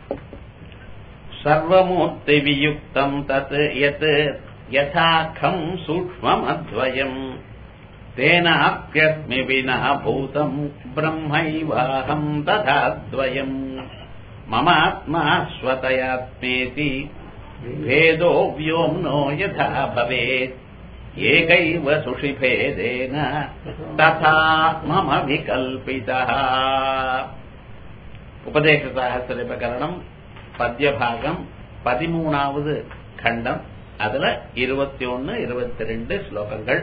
सर्वमूर्तिवियुक्तम् तत् यत् यथाखम् सूक्ष्ममद्वयम् तेनाप्यस्मि विना भूतम् ब्रह्मैवाहम् तथाद्वयम् ममात्मा स्वतयात्मेति भेदो व्योम्नो यथा भवेत् एकैव सुषिभेदेन तथा मम विकल्पितः உபதேசசாகசிரபகரணம் பத்யபாகம் பதிமூணாவது கண்டம் அதுல இருபத்தி ஒன்னு இருபத்தி ரெண்டு ஸ்லோகங்கள்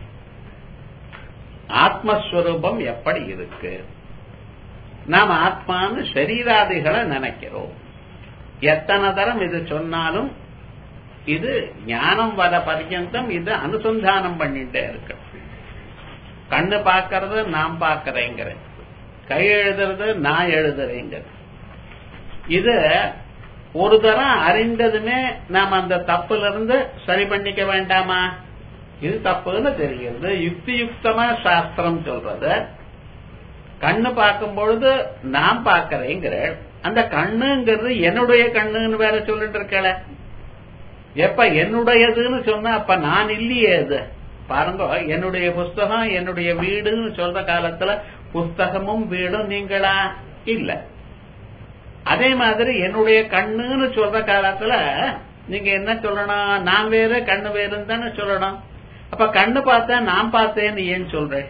ஆத்மஸ்வரூபம் எப்படி இருக்கு நாம் ஆத்மான்னு சரீராதிகளை நினைக்கிறோம் எத்தனை தரம் இது சொன்னாலும் இது ஞானம் வர பர்யந்தம் இது அனுசந்தானம் பண்ணிட்டே இருக்கு கண்ணு பார்க்கறது நாம் பார்க்கறேங்கிறேன் கை எழுதுறது நான் எழுதுறேங்க இது ஒரு தரம் அறிந்ததுமே நாம் அந்த தப்புல இருந்து சரி பண்ணிக்க வேண்டாமா இது தப்புன்னு தெரிகிறது யுக்தி யுக்தமா சாஸ்திரம் சொல்றது கண்ணு பார்க்கும் பொழுது நான் பார்க்கறேங்கிற அந்த கண்ணுங்கிறது என்னுடைய கண்ணுன்னு வேற சொல்லிட்டு இருக்கல எப்ப என்னுடையதுன்னு சொன்னா அப்ப நான் இல்லையே அது பாருங்க என்னுடைய புஸ்தகம் என்னுடைய வீடுன்னு சொல்ற காலத்துல புஸ்தகமும் வீடும் நீங்களா இல்ல அதே மாதிரி என்னுடைய கண்ணுன்னு சொல்ற காலத்துல நீங்க என்ன சொல்லணும் நான் வேறு கண்ணு வேறுன்னு தானே சொல்லணும் அப்ப கண்ணு பார்த்தா நான் பார்த்தேன்னு ஏன் சொல்றேன்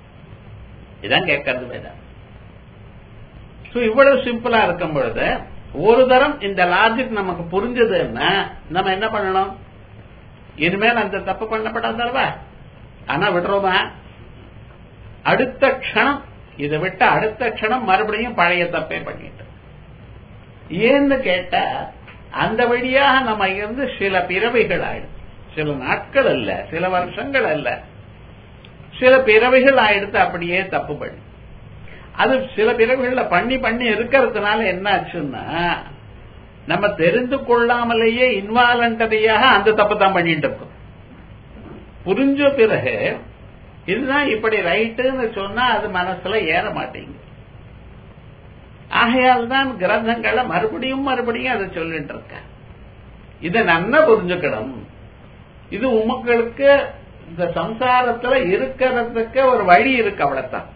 இதான் கேட்கறது வேண்டாம் இவ்வளவு சிம்பிளா இருக்கும் பொழுது ஒரு தரம் இந்த லாஜிக் நமக்கு புரிஞ்சதுன்னா நம்ம என்ன பண்ணணும் இனிமேல் அந்த தப்பு பண்ணப்படாதல்வா ஆனா விடுறோமா அடுத்த க்ஷணம் இதை விட்ட அடுத்த க்ஷணம் மறுபடியும் பழைய தப்பே பண்ணிட்டு ஏன்னு கேட்டா அந்த வழியாக நம்ம இருந்து சில பிறவைகள் ஆயிடுச்சு சில நாட்கள் அல்ல சில வருஷங்கள் அல்ல சில பிறவைகள் ஆயிடுத்து அப்படியே தப்பு பண்ணி அது சில பிறவைகள்ல பண்ணி பண்ணி இருக்கிறதுனால என்ன ஆச்சுன்னா நம்ம தெரிந்து கொள்ளாமலேயே இன்வாலண்டரியாக அந்த தப்பு தான் பண்ணிட்டு இருக்கோம் புரிஞ்ச பிறகு இதுதான் இப்படி ரைட்டுன்னு சொன்னா அது மனசுல ஏற மாட்டேங்குது ஆகையால் தான் கிரந்தங்களை மறுபடியும் மறுபடியும் அதை சொல்லிட்டு இருக்க இதை நன்னா புரிஞ்சுக்கணும் இது உமக்களுக்கு இந்த சம்சாரத்துல இருக்கிறதுக்கு ஒரு வழி இருக்கு அவ்வளவுதான்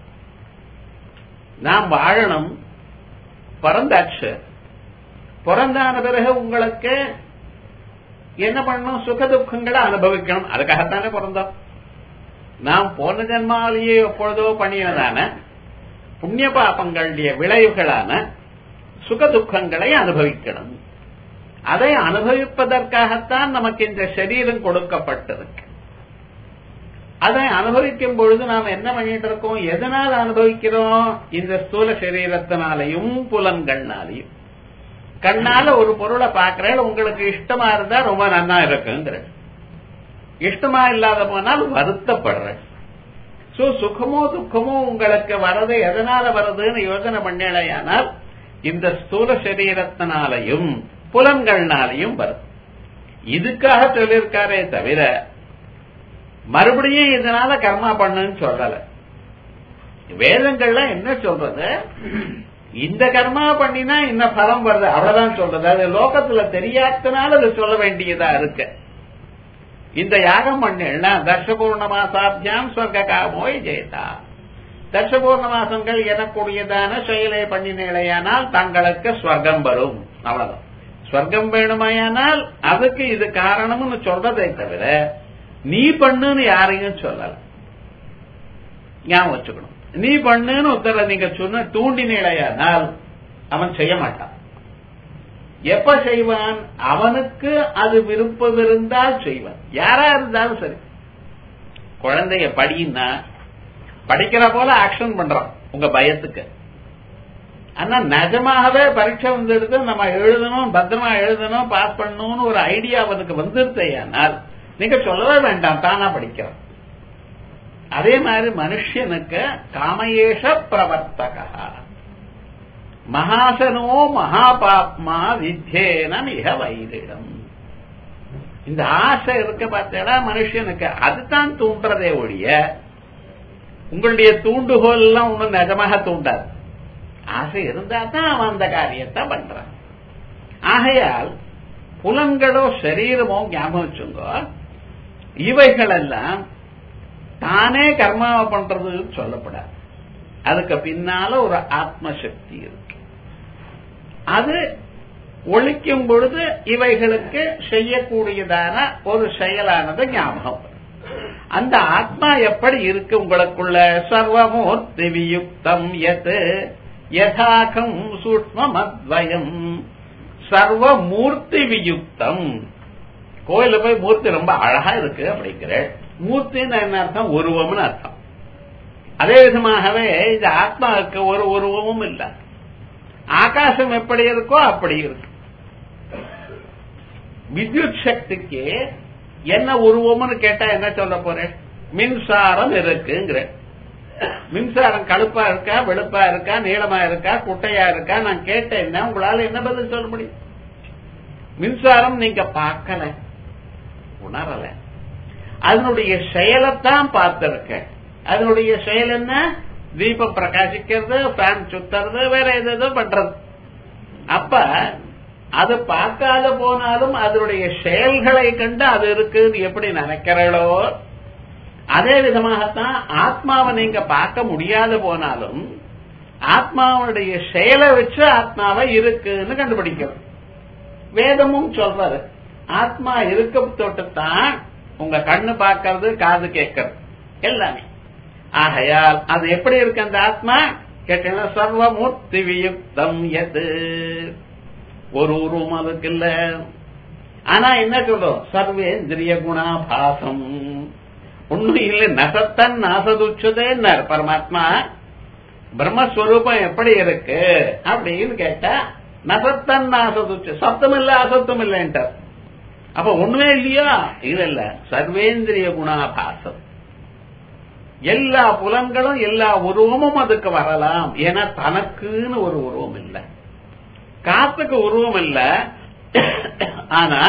நாம் வாழணும் பிறந்தாச்சு பிறந்தான பிறகு உங்களுக்கு என்ன பண்ணணும் சுக துக்கங்களை அனுபவிக்கணும் அதுக்காகத்தானே பிறந்தோம் நாம் போன ஜென்மாலேயே எப்பொழுதோ பண்ணியதான புண்ணிய பாபங்களுடைய விளைவுகளான சுக துக்கங்களை அனுபவிக்கணும் அதை அனுபவிப்பதற்காகத்தான் நமக்கு இந்த சரீரம் கொடுக்கப்பட்டிருக்கு அதை அனுபவிக்கும் பொழுது நாம் என்ன பண்ணிட்டு இருக்கோம் எதனால் அனுபவிக்கிறோம் இந்த ஸ்தூல சரீரத்தினாலையும் புலன்கள்னாலையும் கண்ணால ஒரு பொருளை பார்க்கிறேன் உங்களுக்கு இஷ்டமா இருந்தா ரொம்ப நன்னா இருக்குங்கிற இஷ்டமா இல்லாத போனால் வருத்தப்படுறேன் சோ சுகமோ துக்கமோ உங்களுக்கு வரது எதனால வருதுன்னு யோசனை பண்ணலையானால் இந்த ஸ்தூல சரீரத்தினாலையும் புலன்கள்னாலையும் வரும் இதுக்காக சொல்லியிருக்காரே தவிர மறுபடியும் இதனால கர்மா பண்ணுன்னு சொல்லல வேதங்கள்ல என்ன சொல்றது இந்த கர்மா பண்ணினா இந்த பலம் வருது அவ்வளவுதான் சொல்றது அது லோகத்துல தெரியாதனால அது சொல்ல வேண்டியதா இருக்கு இந்த யாகம் பண்ணா தர்ஷபூர்ண மாசாபியாம் சொர்க்க காமோய் ஜெயதா தர்ஷபூர்ண மாசங்கள் எனக்கூடியதான செயலை பண்ணினேயானால் தங்களுக்கு ஸ்வர்க்கம் வரும் அவ்வளவுதான் ஸ்வர்க்கம் வேணுமையானால் அதுக்கு இது காரணம்னு சொல்றதை தவிர நீ பண்ணுன்னு யாரையும் சொல்லல ஞாபகம் வச்சுக்கணும் நீ பண்ணுன்னு உத்தர நீங்க சொன்ன தூண்டினேடையானால் அவன் செய்ய மாட்டான் எப்ப செய்வான் அவனுக்கு அது விருப்பம் இருந்தால் செய்வான் யாரா இருந்தாலும் சரி குழந்தைய படின்னா படிக்கிற போல ஆக்ஷன் பண்றான் உங்க பயத்துக்கு ஆனா நிஜமாகவே பரீட்சை வந்துடுது நம்ம எழுதணும் பத்திரமா எழுதணும் பாஸ் பண்ணணும்னு ஒரு ஐடியா அவனுக்கு வந்துருத்தையானால் நீங்க சொல்லவே வேண்டாம் தானா படிக்கிறான் அதே மாதிரி மனுஷனுக்கு காமயேஷ பிரவர்த்தகா மகாசனோ மகாபாப்மா வித்யேன மிக வைரிடம் இந்த ஆசை இருக்க பார்த்தா மனுஷனுக்கு அதுதான் தூண்டுறதே ஒழிய உங்களுடைய தூண்டுகோல் எல்லாம் ஒன்றும் நிஜமாக தூண்டாது ஆசை இருந்தா தான் அவன் அந்த காரியத்தை பண்றான் ஆகையால் புலன்களோ சரீரமோ ஞாபகம் வச்சுங்க இவைகளெல்லாம் தானே கர்மாவை பண்றதுன்னு சொல்லப்படாது அதுக்கு பின்னால ஒரு ஆத்ம சக்தி இருக்கு அது ஒழிக்கும் பொழுது இவைகளுக்கு செய்யக்கூடியதான ஒரு செயலானது ஞாபகம் வரும். அந்த ஆத்மா எப்படி இருக்கு உங்களுக்குள்ள சர்வமூர்த்தி வியுக்தம் எத் யதாகம் சூக்மமத்வயம் சர்வமூர்த்தி வியுக்தம் கோயில போய் மூர்த்தி ரொம்ப அழகா இருக்கு அப்படிங்கிற மூர்த்தின்னு என்ன அர்த்தம் உருவம்னு அர்த்தம் அதே விதமாகவே இந்த ஆத்மாவுக்கு ஒரு உருவமும் இல்லை ஆகாசம் எப்படி இருக்கோ அப்படி இருக்கு வித்யுத் சக்திக்கு என்ன உருவம்னு கேட்டா என்ன சொல்ல போறேன் மின்சாரம் இருக்குங்கிற மின்சாரம் கழுப்பா இருக்கா வெளுப்பா இருக்கா நீளமா இருக்கா குட்டையா இருக்கா நான் கேட்டேன்னா உங்களால என்ன பதில் சொல்ல முடியும் மின்சாரம் நீங்க பார்க்கல உணரல அதனுடைய செயலைத்தான் பார்த்திருக்க அதனுடைய செயல் என்ன தீபம் பிரகாசிக்கிறது ஃபேன் சுத்துறது வேற ஏதோ பண்றது அப்ப அது பார்க்காத போனாலும் அதனுடைய செயல்களை கண்டு அது இருக்குன்னு எப்படி நினைக்கிறீங்களோ அதே விதமாகத்தான் ஆத்மாவை நீங்க பார்க்க முடியாத போனாலும் ஆத்மாவுடைய செயலை வச்சு ஆத்மாவை இருக்குன்னு கண்டுபிடிக்கிறது வேதமும் சொல்றாரு ஆத்மா இருக்க தொட்டுத்தான் உங்க கண்ணு பார்க்கறது காது கேட்கறது எல்லாமே ஆகையால் அது எப்படி இருக்கு அந்த ஆத்மா கேட்டீங்கன்னா சர்வமூர்த்தி வியுக்தம் எது ஒரு உருவம் அதுக்கு இல்ல ஆனா என்ன சொல்றோம் சர்வேந்திரிய குணாபாசம் ஒண்ணும் இல்லை நசத்தன் நாசதுச்சுதேன்னார் பரமாத்மா பிரம்மஸ்வரூபம் எப்படி இருக்கு அப்படின்னு கேட்டா நசத்தன் நாசதுச்சு சத்தம் இல்ல அசத்தம் இல்லைன்ட்டார் அப்ப ஒண்ணுமே இல்லையா இல்ல இல்ல சர்வேந்திரிய குணாபாசம் எல்லா புலன்களும் எல்லா உருவமும் அதுக்கு வரலாம் ஏன்னா தனக்குன்னு ஒரு உருவம் இல்லை காத்துக்கு உருவம் இல்ல ஆனா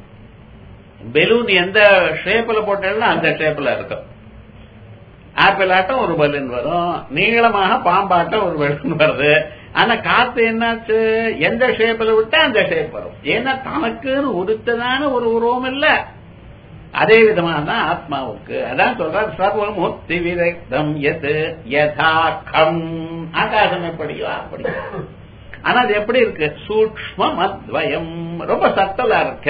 பெலூன் எந்த ஷேப்ல போட்டேன்னா அந்த ஷேப்ல இருக்கும் ஆப்பிள் ஆட்டம் ஒரு பலூன் வரும் நீளமாக பாம்பாட்டம் ஒரு பலூன் வருது ஆனா காத்து என்னாச்சு எந்த ஷேப்ல விட்டா அந்த ஷேப் வரும் ஏன்னா தனக்குன்னு உடுத்ததான ஒரு உருவம் இல்ல அதே விதமாக தான் ஆத்மாவுக்கு அதான் சொல்ற சர்வமுத்தி விரக்தம் எது யதாக்கம் ஆகாசம் எப்படியோ அப்படி ஆனா அது எப்படி இருக்கு சூக்மம் அத்வயம் ரொம்ப சத்தலா இருக்க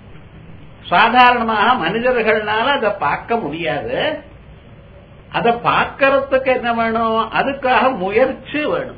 சாதாரணமாக மனிதர்கள்னால அதை பார்க்க முடியாது அதை பார்க்கறதுக்கு என்ன வேணும் அதுக்காக முயற்சி வேணும்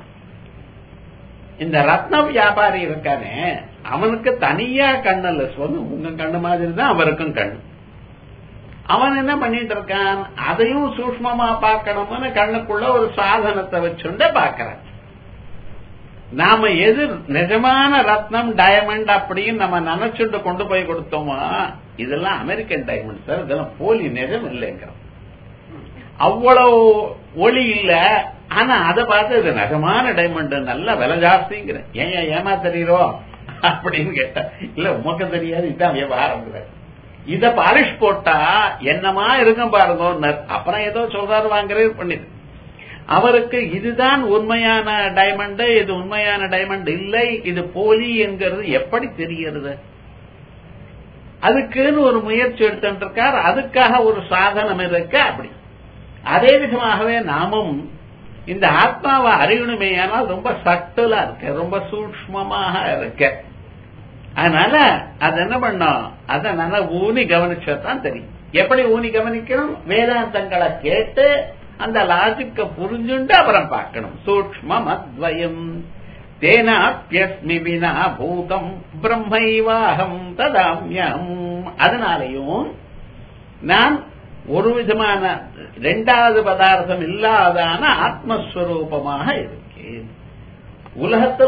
இந்த ரத்ன வியாபாரி இருக்கானே அவனுக்கு தனியா கண்ணல்ல சொல்லு உங்க கண்ணு மாதிரி தான் அவருக்கும் கண் அவன் என்ன பண்ணிட்டு இருக்கான் அதையும் சூக்மமா பார்க்கணும்னு கண்ணுக்குள்ள ஒரு சாதனத்தை வச்சுண்டு பாக்கிறான் நாம எது நிஜமான ரத்னம் டயமண்ட் அப்படின்னு நம்ம நினைச்சுட்டு கொண்டு போய் கொடுத்தோமோ இதெல்லாம் அமெரிக்கன் டைமண்ட் சார் இதெல்லாம் போலி நிஜம் இல்லைங்கிறோம் அவ்வளவு ஒளி இல்ல ஆனா அதை பார்த்து இது நிஜமான டைமண்ட் நல்ல விலை ஜாஸ்திங்கிறேன் ஏன் ஏமா தெரியுறோ அப்படின்னு கேட்டா இல்ல உமக்கு தெரியாது இதுதான் வியாபாரம் இத பாலிஷ் போட்டா என்னமா இருக்கும் பாருங்க அப்புறம் ஏதோ சொல்றாரு வாங்குறது பண்ணிது அவருக்கு இதுதான் உண்மையான டைமண்ட் இது உண்மையான டைமண்ட் இல்லை இது போலி என்கிறது எப்படி தெரிகிறது அதுக்குன்னு ஒரு முயற்சி எடுத்துட்டு இருக்கார் அதுக்காக ஒரு சாதனம் இருக்கு அப்படி அதே விதமாகவே நாமும் இந்த ஆத்மாவை அறியணுமே ஆனால் ரொம்ப சட்டலா இருக்க ரொம்ப சூக்மமாக இருக்க அதனால அது என்ன பண்ணோம் அதை நல்லா ஊனி கவனிச்சதான் தெரியும் எப்படி ஊனி கவனிக்கணும் வேதாந்தங்களை கேட்டு அந்த லாஜிக்க புரிஞ்சுண்டு அப்புறம் பார்க்கணும் சூக்மம் அத்வயம் தேனாப்பியஸ்மி வினா பூதம் பிரம்மைவாகம் ததாமியம் அதனாலையும் நான் ஒரு விதமான இரண்டாவது பதார்த்தம் இல்லாதான ஆத்மஸ்வரூபமாக இருக்கேன் உலகத்துல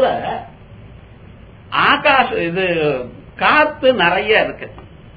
ஆகாஷ் இது காத்து நிறைய இருக்கு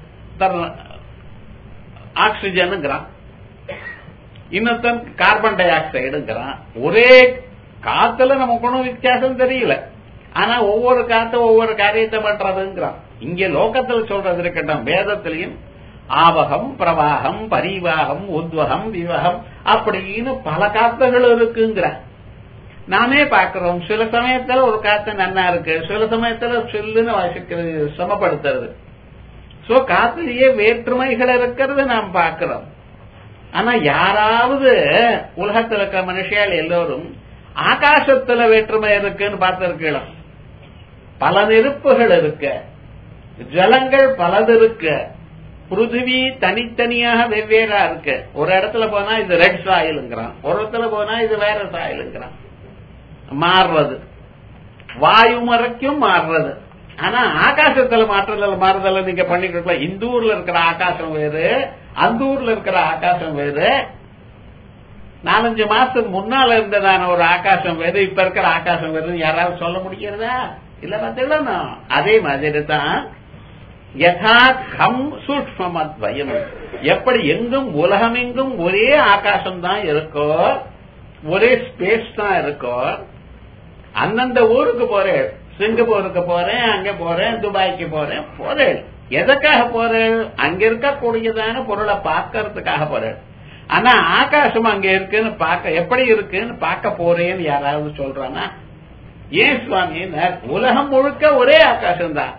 ஆக்சிஜனுங்கிறான் இன்னொருத்தன் கார்பன் டை ஆக்சைடுங்கிறான் ஒரே காத்துல நமக்கு ஒன்றும் வித்தியாசம் தெரியல ஆனா ஒவ்வொரு காத்தும் ஒவ்வொரு காரியத்தை பண்றதுங்கிறான் இங்க லோகத்தில் சொல்றது இருக்கட்டும் வேதத்திலையும் ஆவகம் பிரவாகம் பரிவாகம் உத்வகம் விவகம் அப்படின்னு பல காத்துகள் இருக்குங்கிற நாமே பார்க்கிறோம் சில சமயத்துல ஒரு காத்து நன்னா இருக்கு சில சமயத்துல சொல்லுன்னு வாசிக்கிறது சமப்படுத்துறது சோ காத்துலயே வேற்றுமைகள் இருக்கிறது நாம் பார்க்கிறோம் ஆனா யாராவது உலகத்துல இருக்க மனுஷியால் எல்லோரும் ஆகாசத்துல வேற்றுமை இருக்குன்னு பார்த்திருக்கலாம் பல நெருப்புகள் இருக்க ஜலங்கள் பலது இருக்கு பிருத்திவி தனித்தனியாக வெவ்வேறா இருக்கு ஒரு இடத்துல போனா இது ரெட் சாயிலுங்கிறான் ஒரு இடத்துல போனா இது வேற சாயிலுங்கிறான் மாறுறது வாயு மறைக்கும் மாறுறது ஆனா ஆகாசத்துல மாற்றுதல் மாறுதல் நீங்க பண்ணிக்கலாம் இந்த ஊர்ல இருக்கிற ஆகாசம் வேறு அந்த ஊர்ல இருக்கிற ஆகாசம் வேறு நாலஞ்சு மாசத்துக்கு முன்னால இருந்ததான ஒரு ஆகாசம் வேறு இப்ப இருக்கிற ஆகாசம் வேறு யாராவது சொல்ல முடிகிறதா இல்ல பார்த்தீங்களா அதே மாதிரி தான் யதா கம் சூக்மத்வயம் எப்படி எங்கும் உலகமெங்கும் ஒரே ஆகாசம் தான் இருக்கோ ஒரே ஸ்பேஸ் தான் இருக்கோ அந்தந்த ஊருக்கு போறேன் சிங்கப்பூருக்கு போறேன் அங்க போறேன் துபாய்க்கு போறேன் போறேன் எதுக்காக போறேன் அங்க இருக்கக்கூடியதான பொருளை பார்க்கறதுக்காக போறேன் ஆனா ஆகாசம் அங்க இருக்குன்னு பார்க்க எப்படி இருக்குன்னு பார்க்க போறேன்னு யாராவது சொல்றானா ஏன் சுவாமி உலகம் முழுக்க ஒரே ஆகாசம் தான்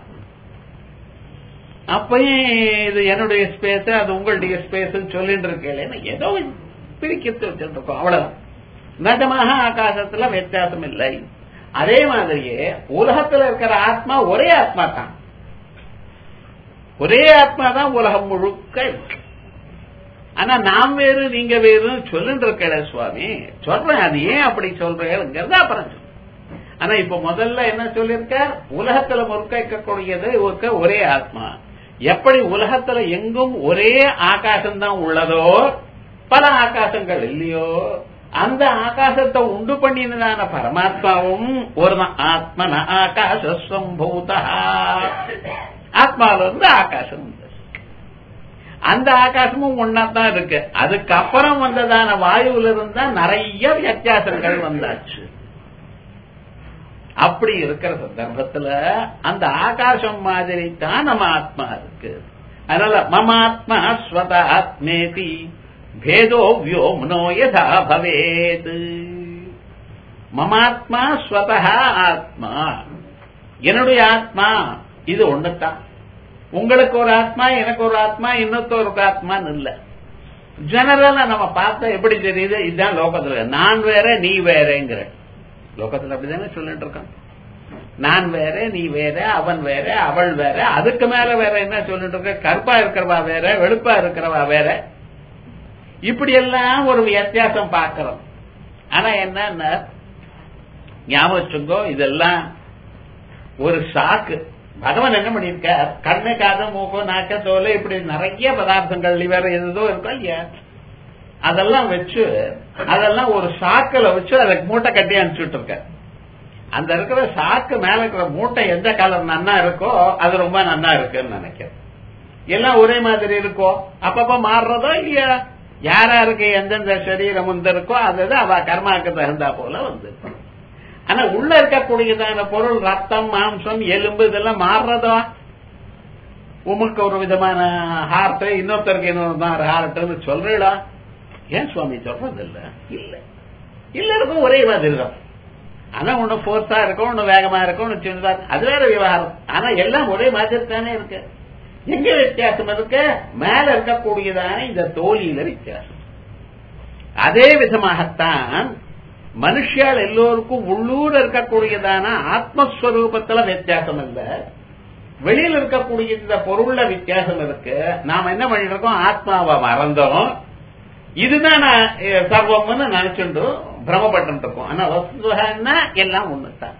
அப்பயும் இது என்னுடைய ஸ்பேஸ் அது உங்களுடைய ஸ்பேஸ் சொல்லிட்டு இருக்கேன் ஏதோ பிரிக்கிறது வச்சுட்டு இருக்கோம் அவ்வளவு நிஜமாக ஆகாசத்துல வித்தியாசம் இல்லை அதே மாதிரியே உலகத்துல இருக்கிற ஆத்மா ஒரே ஆத்மா தான் ஒரே ஆத்மா தான் உலகம் முழுக்க இருக்கு ஆனா நாம் வேறு நீங்க வேறுன்னு சொல்லிட்டு இருக்கல சுவாமி சொல்றேன் அது ஏன் அப்படி சொல்றேங்கிறத அப்புறம் சொல்றேன் ஆனா இப்ப முதல்ல என்ன சொல்லியிருக்க உலகத்துல முறுக்க இருக்கக்கூடியது ஒரே ஆத்மா எப்படி உலகத்துல எங்கும் ஒரே ஆகாசம் தான் உள்ளதோ பல ஆகாசங்கள் இல்லையோ அந்த ஆகாசத்தை உண்டு பண்ணினதான பரமாத்மாவும் ஒரு ஆத்மன ஆகாச சம்பூத ஆத்மாவில இருந்து ஆகாசம் அந்த ஆகாசமும் ஒன்னாதான் இருக்கு அதுக்கப்புறம் வந்ததான வாயுவில இருந்தா நிறைய வித்தியாசங்கள் வந்தாச்சு அப்படி இருக்கிற சந்தர்ப்பத்துல அந்த ஆகாசம் மாதிரி தான் நம்ம ஆத்மா இருக்கு அதனால மமாத்மா ஸ்வத ஆத்மேதி பேதோ வியோம்னோ யதா பவேத் மமாத்மா ஸ்வத ஆத்மா என்னுடைய ஆத்மா இது ஒண்ணுதான் உங்களுக்கு ஒரு ஆத்மா எனக்கு ஒரு ஆத்மா இன்னொருத்தருக்கு ஆத்மான்னு இல்ல ஜெனரலா நம்ம பார்த்தா எப்படி தெரியுது இதுதான் லோகத்துல நான் வேற நீ வேறங்கிற லோகத்துல அப்படிதானே சொல்லிட்டு இருக்கான் நான் வேற நீ வேற அவன் வேற அவள் வேற அதுக்கு மேல வேற என்ன சொல்லிட்டு இருக்க கருப்பா இருக்கிறவா வேற வெளுப்பா இருக்கிறவா வேற இப்படி எல்லாம் ஒரு வித்தியாசம் பார்க்கிறோம் ஆனா என்ன ஞாபகம் வச்சுங்கோ இதெல்லாம் ஒரு சாக்கு பகவான் என்ன பண்ணிருக்கார் கண்ணு காது மூக்கு நாக்க தோல் இப்படி நிறைய பதார்த்தங்கள் வேற எதோ இருக்கா இல்லையா அதெல்லாம் வச்சு அதெல்லாம் ஒரு சாக்குல வச்சு அதுக்கு மூட்டை கட்டி அனுப்பிச்சுட்டு இருக்க அந்த இருக்கிற சாக்கு மேல இருக்கிற மூட்டை எந்த கலர் நன்னா இருக்கோ அது ரொம்ப நன்னா இருக்குன்னு நினைக்கிறேன் எல்லாம் ஒரே மாதிரி இருக்கோ அப்பப்ப மாறுறதோ இல்லையா யாரா இருக்கு எந்தெந்த சரீரம் வந்து இருக்கோ அது அவ கர்மாக்கு தகுந்தா போல வந்து ஆனா உள்ள இருக்கக்கூடியதான பொருள் ரத்தம் மாம்சம் எலும்பு இதெல்லாம் மாறுறதா உமக்கு ஒரு விதமான ஹார்ட் இன்னொருத்தருக்கு இன்னொரு தான் ஹார்ட்னு சொல்றீடா ஏன் சுவாமி சொல்றது இல்ல இல்ல எல்லாருக்கும் ஒரே மாதிரி தான் ஆனா ஒண்ணு போர்ஸா இருக்கும் ஒண்ணு வேகமா இருக்கும் ஒண்ணு சின்னதா அது வேற விவகாரம் ஆனா எல்லாம் ஒரே மாதிரி தானே இருக்கு எங்க வித்தியாசம் இருக்கு மேல இருக்கக்கூடியதான இந்த தோலியில வித்தியாசம் அதே விதமாகத்தான் மனுஷியால் எல்லோருக்கும் உள்ளூர் இருக்கக்கூடியதான ஆத்மஸ்வரூபத்துல வித்தியாசம் இல்ல வெளியில் இருக்கக்கூடிய இந்த பொருள்ல வித்தியாசம் இருக்கு நாம என்ன பண்ணிட்டு இருக்கோம் ஆத்மாவை மறந்தோம் இதுதான் நான் சர்வம்னு நினைச்சுட்டு பிரமப்பட்டு இருக்கோம் ஆனா வசுதுன்னா எல்லாம் ஒண்ணுதான்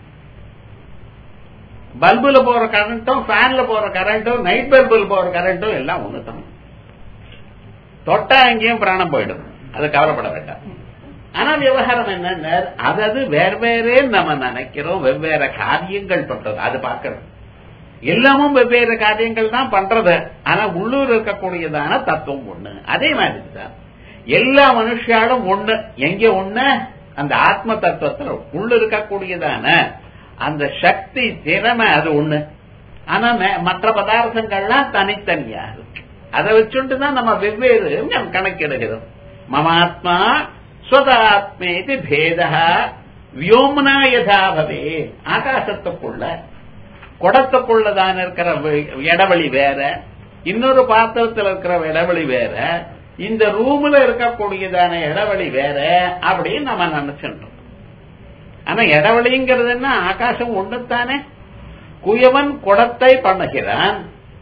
பல்புல போற கரண்ட்டும் ஃபேன்ல போற கரண்ட்டும் நைட் பல்புல போற கரண்ட்டும் எல்லாம் ஒண்ணுதான் தொட்டா எங்கேயும் பிராணம் போயிடும் அது கவலைப்பட வேண்டாம் ஆனா விவகாரம் என்னன்னா அதாவது வேற வேறே நம்ம நினைக்கிறோம் வெவ்வேறு காரியங்கள் பண்றது அது பார்க்கறது எல்லாமும் வெவ்வேறு காரியங்கள் தான் பண்றது ஆனா உள்ளூர் இருக்கக்கூடியதான தத்துவம் ஒண்ணு அதே மாதிரி தான் எல்லா மனுஷாலும் ஒண்ணு எங்க ஒண்ணு அந்த ஆத்ம தத்துவத்துல உள்ள இருக்கக்கூடியதான அந்த சக்தி திறமை அது ஒண்ணு ஆனா மற்ற பதார்த்தங்கள்லாம் தனித்தனியா இருக்கு அதை வச்சுட்டு தான் நம்ம வெவ்வேறு கணக்கிடுகிறோம் மமாத்மா ஸ்வதாத்மேதி பேத வியோமனா யதாபவே ஆகாசத்துக்குள்ள குடத்துக்குள்ளதான் இருக்கிற இடவெளி வேற இன்னொரு பாத்திரத்தில் இருக்கிற இடவெளி வேற இந்த ரூம்ல இருக்கக்கூடியதான இடவெளி வேற அப்படின்னு நம்ம நினைச்சிட்டோம் ஆனா இடவெளிங்கிறது என்ன ஆகாசம் ஒண்ணுத்தானே குயவன் குடத்தை பண்ணுகிறான்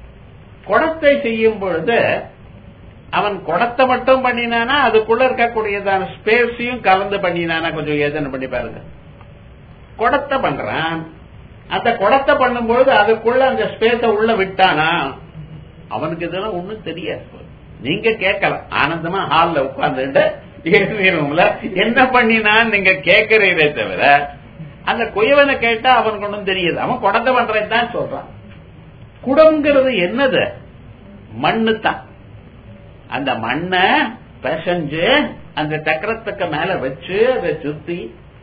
குடத்தை செய்யும் பொழுது அவன் குடத்தை மட்டும் பண்ணினானா அதுக்குள்ள இருக்கக்கூடியதான ஸ்பேஸையும் கலந்து பண்ணினானா கொஞ்சம் யோசனை பண்ணி பாருங்க குடத்தை பண்றான் அந்த குடத்தை பண்ணும்பொழுது அதுக்குள்ள அந்த ஸ்பேஸ உள்ள விட்டானா அவனுக்கு இதெல்லாம் ஒண்ணும் தெரியாது நீங்க கேட்கலாம் ஆனந்தமா ஹால்ல உட்கார்ந்துட்டு ஏசி ரூம்ல என்ன பண்ணினான்னு நீங்க கேட்கறீரே தவிர அந்த குயவனை கேட்டா அவனுக்கு ஒன்றும் தெரியாது அவன் குடத்தை பண்றேன்னு தான் சொல்றான் குடம்ங்கிறது என்னது மண்ணு தான் அந்த மண்ணை பிசைஞ்சு அந்த சக்கரத்துக்கு மேல வச்சு அதை சுத்தி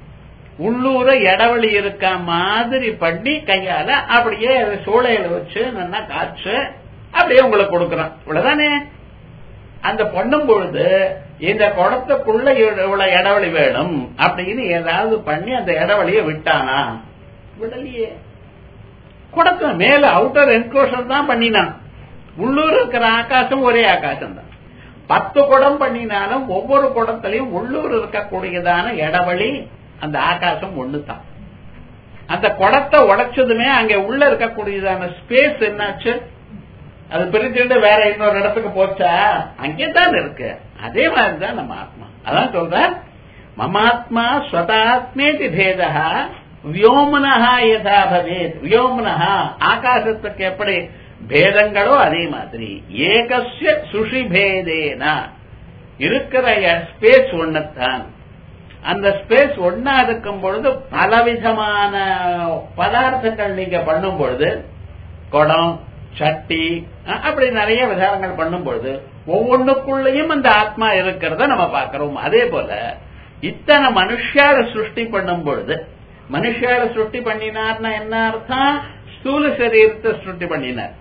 உள்ளூர இடவெளி இருக்க மாதிரி பண்ணி கையால அப்படியே சூளையில வச்சு நல்லா காய்ச்சு அப்படியே உங்களுக்கு கொடுக்கறான் இவ்வளவுதானே அந்த பண்ணும் பொழுது இந்த குடத்துக்குள்ள இவ்வளவு இடவெளி வேணும் அப்படின்னு ஏதாவது பண்ணி அந்த இடவெளியை விட்டானா விடலையே குடத்துல மேல அவுட்டர் என்க்ளோஷர் தான் பண்ணினான் உள்ளூர் இருக்கிற ஆகாசம் ஒரே ஆகாசம் தான் பத்து குடம் பண்ணினாலும் ஒவ்வொரு குடத்திலையும் உள்ளூர் இருக்கக்கூடியதான இடவெளி அந்த ஆகாசம் ஒண்ணுதான் அந்த குடத்தை உடைச்சதுமே அங்க உள்ள இருக்கக்கூடியதான ஸ்பேஸ் என்னாச்சு அது பிரிச்சுட்டு வேற இன்னொரு இடத்துக்கு போச்சா அங்கே தான் இருக்கு அதே மாதிரிதான் நம்ம ஆத்மா அதான் சொல்ற மமாத்மா ஸ்வதாத்மேதி பேதா வியோமனஹா யதா பவேத் வியோமனஹா ஆகாசத்துக்கு எப்படி பேதங்களோ அதே மாதிரி ஏகசிய சுஷி பேதேன இருக்கிற ஸ்பேஸ் ஒன்னத்தான் அந்த ஸ்பேஸ் ஒன்னா இருக்கும் பொழுது பலவிதமான பதார்த்தங்கள் நீங்க பண்ணும் பொழுது குடம் சட்டி அப்படி நிறைய விதானங்கள் பண்ணும் பொழுது ஒவ்வொன்றுக்குள்ளேயும் அந்த ஆத்மா இருக்கிறத நம்ம பார்க்கிறோம் அதே போல இத்தனை மனுஷால சிருஷ்டி பண்ணும் பொழுது மனுஷால சிருஷ்டி பண்ணினார்னா என்ன அர்த்தம் ஸ்தூல சரீரத்தை சிருஷ்டி பண்ணினார்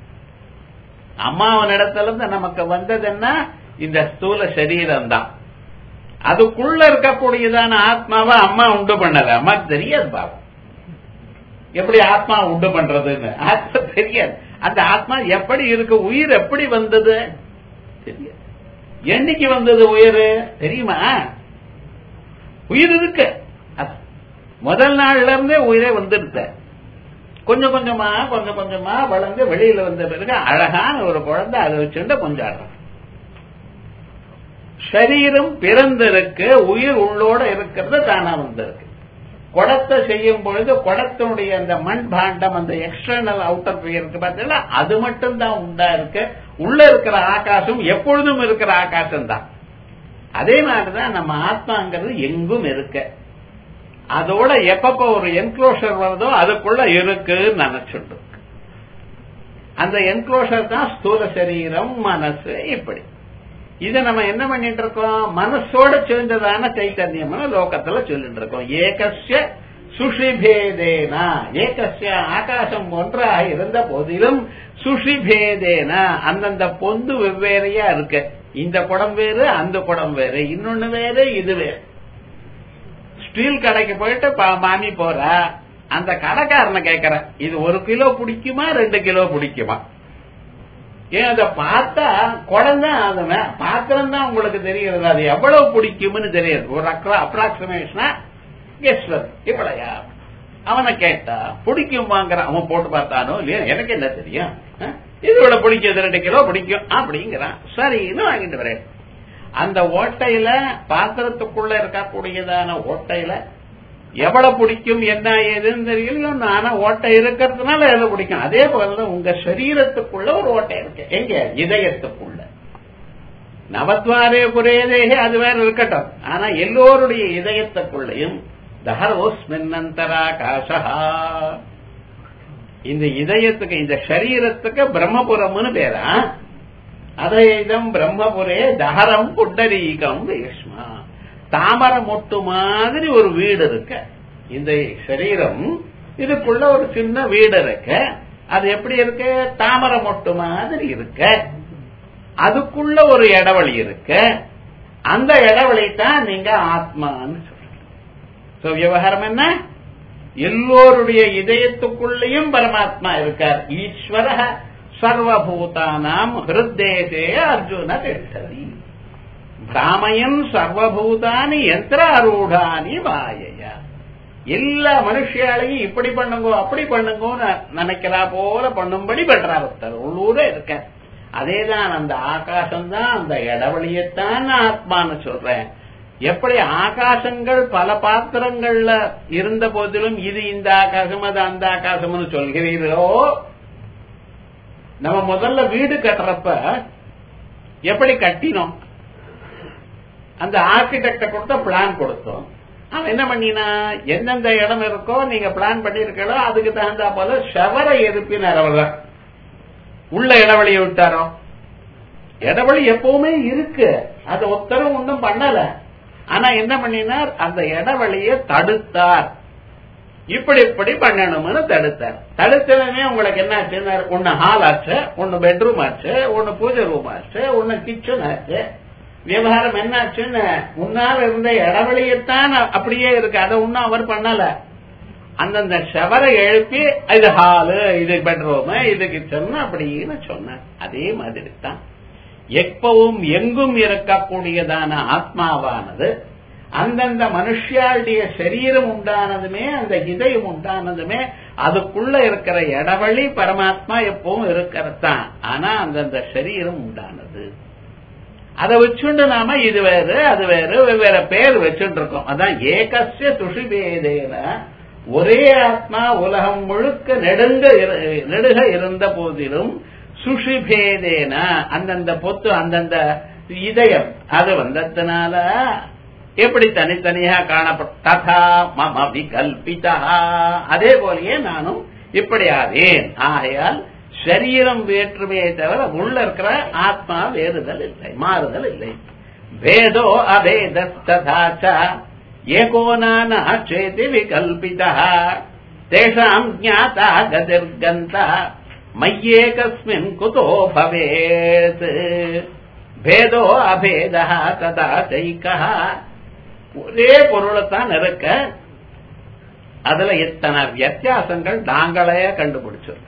அம்மாவன் இடத்துல இருந்து நமக்கு வந்தது என்ன இந்த ஸ்தூல சரீரம் தான் அதுக்குள்ள இருக்கக்கூடியதான ஆத்மாவை அம்மா உண்டு பண்ணல அம்மாக்கு தெரியாது பாவம் எப்படி ஆத்மா உண்டு பண்றதுன்னு ஆத்மா தெரியாது அந்த ஆத்மா எப்படி இருக்கு உயிர் எப்படி வந்தது தெரியாது என்னைக்கு வந்தது உயிர் தெரியுமா உயிர் இருக்கு முதல் நாள்ல இருந்தே உயிரே வந்துருத்த கொஞ்சம் கொஞ்சமா கொஞ்சம் கொஞ்சமா வளர்ந்து வெளியில வந்த பிறகு அழகான ஒரு குழந்தை அதை வச்சுட்டு கொஞ்சம் சரீரம் பிறந்திருக்கு உயிர் உள்ளோட இருக்கிறது தானா வந்திருக்கு குடத்தை செய்யும் பொழுது குடத்தினுடைய அந்த மண் பாண்டம் அந்த எக்ஸ்டர்னல் அவுட்டர் இருக்கு பார்த்தீங்களா அது மட்டும் தான் உண்டா இருக்கு உள்ள இருக்கிற ஆகாசம் எப்பொழுதும் இருக்கிற ஆகாசம் தான் அதே மாதிரிதான் நம்ம ஆத்மாங்கிறது எங்கும் இருக்கு அதோட எப்பப்ப ஒரு என்க்ளோஷர் வருதோ அதுக்குள்ள இருக்குன்னு நினைச்சுட்டு அந்த என்க்ளோஷர் தான் ஸ்தூல சரீரம் மனசு இப்படி இதை நம்ம என்ன பண்ணிட்டு இருக்கோம் மனசோட சேர்ந்ததான சைத்தன்யம்னு லோகத்துல சொல்லிட்டு இருக்கோம் ஏகசிய சுஷிபேதேனா ஏகசிய ஆகாசம் ஒன்றாக இருந்த போதிலும் சுஷிபேதேனா அந்தந்த பொந்து வெவ்வேறையா இருக்கு இந்த குடம் வேறு அந்த குடம் வேறு இன்னொன்னு வேறு இது வேறு ஸ்டீல் கடைக்கு போயிட்டு மாமி போறா அந்த கடைக்காரனை கேட்கற இது ஒரு கிலோ பிடிக்குமா ரெண்டு கிலோ பிடிக்குமா ஏன் அதை பார்த்தா குழந்தை அது பாத்திரம் தான் உங்களுக்கு தெரிகிறது அது எவ்வளவு பிடிக்கும்னு தெரியாது ஒரு அப்ராக்சிமேஷனா கெஸ் இப்படையா அவனை கேட்டா பிடிக்குமாங்கிற அவன் போட்டு பார்த்தானோ இல்லையா எனக்கு என்ன தெரியும் இது இவ்வளவு பிடிக்கும் ரெண்டு கிலோ பிடிக்கும் அப்படிங்கிறான் சரின்னு வாங்கிட்டு வரேன் அந்த ஓட்டையில பாத்திரத்துக்குள்ள இருக்கக்கூடியதான ஓட்டையில எவ்வளவு பிடிக்கும் என்ன ஏதுன்னு தெரியல ஆனா ஓட்டை இருக்கிறதுனால எதை பிடிக்கும் அதே போலதான் உங்க சரீரத்துக்குள்ள ஒரு ஓட்டை இருக்கு எங்க இதயத்துக்குள்ள நவத்வாரே புரேதேகே அது வேற இருக்கட்டும் ஆனா எல்லோருடைய இதயத்துக்குள்ளையும் தஹரோஸ்மின்னந்தராகாசா இந்த இதயத்துக்கு இந்த சரீரத்துக்கு பிரம்மபுரம்னு பேரா அதயம் பிரம்மபுரே தஹரம் புண்டரீகம் வேஷ்மா தாமரை மொட்டு மாதிரி ஒரு வீடு இருக்கு இந்த சரீரம் இதுக்குள்ள ஒரு சின்ன வீடு இருக்கு அது எப்படி இருக்கு தாமரை மொட்டு மாதிரி இருக்கு அதுக்குள்ள ஒரு இடவழி இருக்கு அந்த இடவழி தான் நீங்க ஆத்மான்னு சொல்றீங்க சோ விவகாரம் என்ன எல்லோருடைய இதயத்துக்குள்ளேயும் பரமாத்மா இருக்கார் ஈஸ்வர சர்வபூதானாம் ஹிருத்தேசே அர்ஜுன திஷ்டதி பிராமயன் சர்வபூதானி யந்திராரூடானி மாயையா எல்லா மனுஷியாலையும் இப்படி பண்ணுங்கோ அப்படி பண்ணுங்கோன்னு நினைக்கிறா போல பண்ணும்படி பண்றார் ஒருத்தர் உள்ளூர இருக்க அதேதான் அந்த ஆகாசம் தான் அந்த இடவழியத்தான் நான் ஆத்மான்னு சொல்றேன் எப்படி ஆகாசங்கள் பல பாத்திரங்கள்ல இருந்த போதிலும் இது இந்த ஆகாசம் அது அந்த ஆகாசம்னு சொல்கிறீர்களோ நம்ம முதல்ல வீடு கட்டுறப்ப எப்படி கட்டினோம் அந்த ஆர்கிடெக்ட கொடுத்த பிளான் கொடுத்தோம் அவன் என்ன பண்ணினா எந்தெந்த இடம் இருக்கோ நீங்க பிளான் பண்ணிருக்கோ அதுக்கு தகுந்தா போல ஷவரை எதிர்ப்பினார் அவர் உள்ள இடவழியை விட்டாரோ இடவழி எப்பவுமே இருக்கு அது ஒத்தரும் ஒன்றும் பண்ணல ஆனா என்ன பண்ணினார் அந்த இடவழியை தடுத்தார் இப்படி இப்படி பண்ணணும்னு தடுத்தார் தடுத்ததுமே உங்களுக்கு என்ன ஆச்சுன்னா ஒன்னு ஹால் ஆச்சு ஒன்னு பெட்ரூம் ஆச்சு ஒன்னு பூஜை ரூம் ஆச்சு ஒன்னு கிச்சன் ஆச்சு விவகாரம் என்னாச்சுன்னு முன்னால் இருந்த இடவெளியத்தான் அப்படியே இருக்கு அதை ஒன்னும் அவர் பண்ணல அந்தந்த ஷவரை எழுப்பி இது ஹாலு இது பெட்ரூம் இது கிச்சன் அப்படின்னு சொன்னார் அதே மாதிரி தான் எப்பவும் எங்கும் இருக்கக்கூடியதான ஆத்மாவானது அந்தந்த மனுஷியாளுடைய சரீரம் உண்டானதுமே அந்த இதயம் உண்டானதுமே அதுக்குள்ள இருக்கிற இடவழி பரமாத்மா எப்பவும் இருக்கிறது தான் ஆனா அந்தந்த சரீரம் உண்டானது அதை வச்சுண்டு நாம இது வேறு அது வேறு வெவ்வேறு பேர் வச்சுட்டு இருக்கோம் அதான் ஏகசிய துஷிபேதேன ஒரே ஆத்மா உலகம் முழுக்க நெடுங்க நெடுக இருந்த போதிலும் சுஷிபேதேன அந்தந்த பொத்து அந்தந்த இதயம் அது வந்ததுனால எப்படி தனித்தனியா காணப்பட்ட ததா மம விகல்பிதா அதே போலயே நானும் இப்படி ஆவேன் ஆகையால் சரீரம் வேற்றுமையை தவிர உள்ள இருக்கிற ஆத்மா வேறுதல் இல்லை மாறுதல் இல்லை வேதோ அவேதஸ்தாச்ச ஏகோ நானா சேதி விகல்பிதா தேஷாம் ஜாதா கதிர்கந்தா மையேகஸ்மின் குதோ பவேத் பேதோ அபேதா ததா தைக்கா ஒரே பொருளைத்தான் இருக்க அதுல எத்தனை வித்தியாசங்கள் நாங்களே கண்டுபிடிச்சிருக்கோம்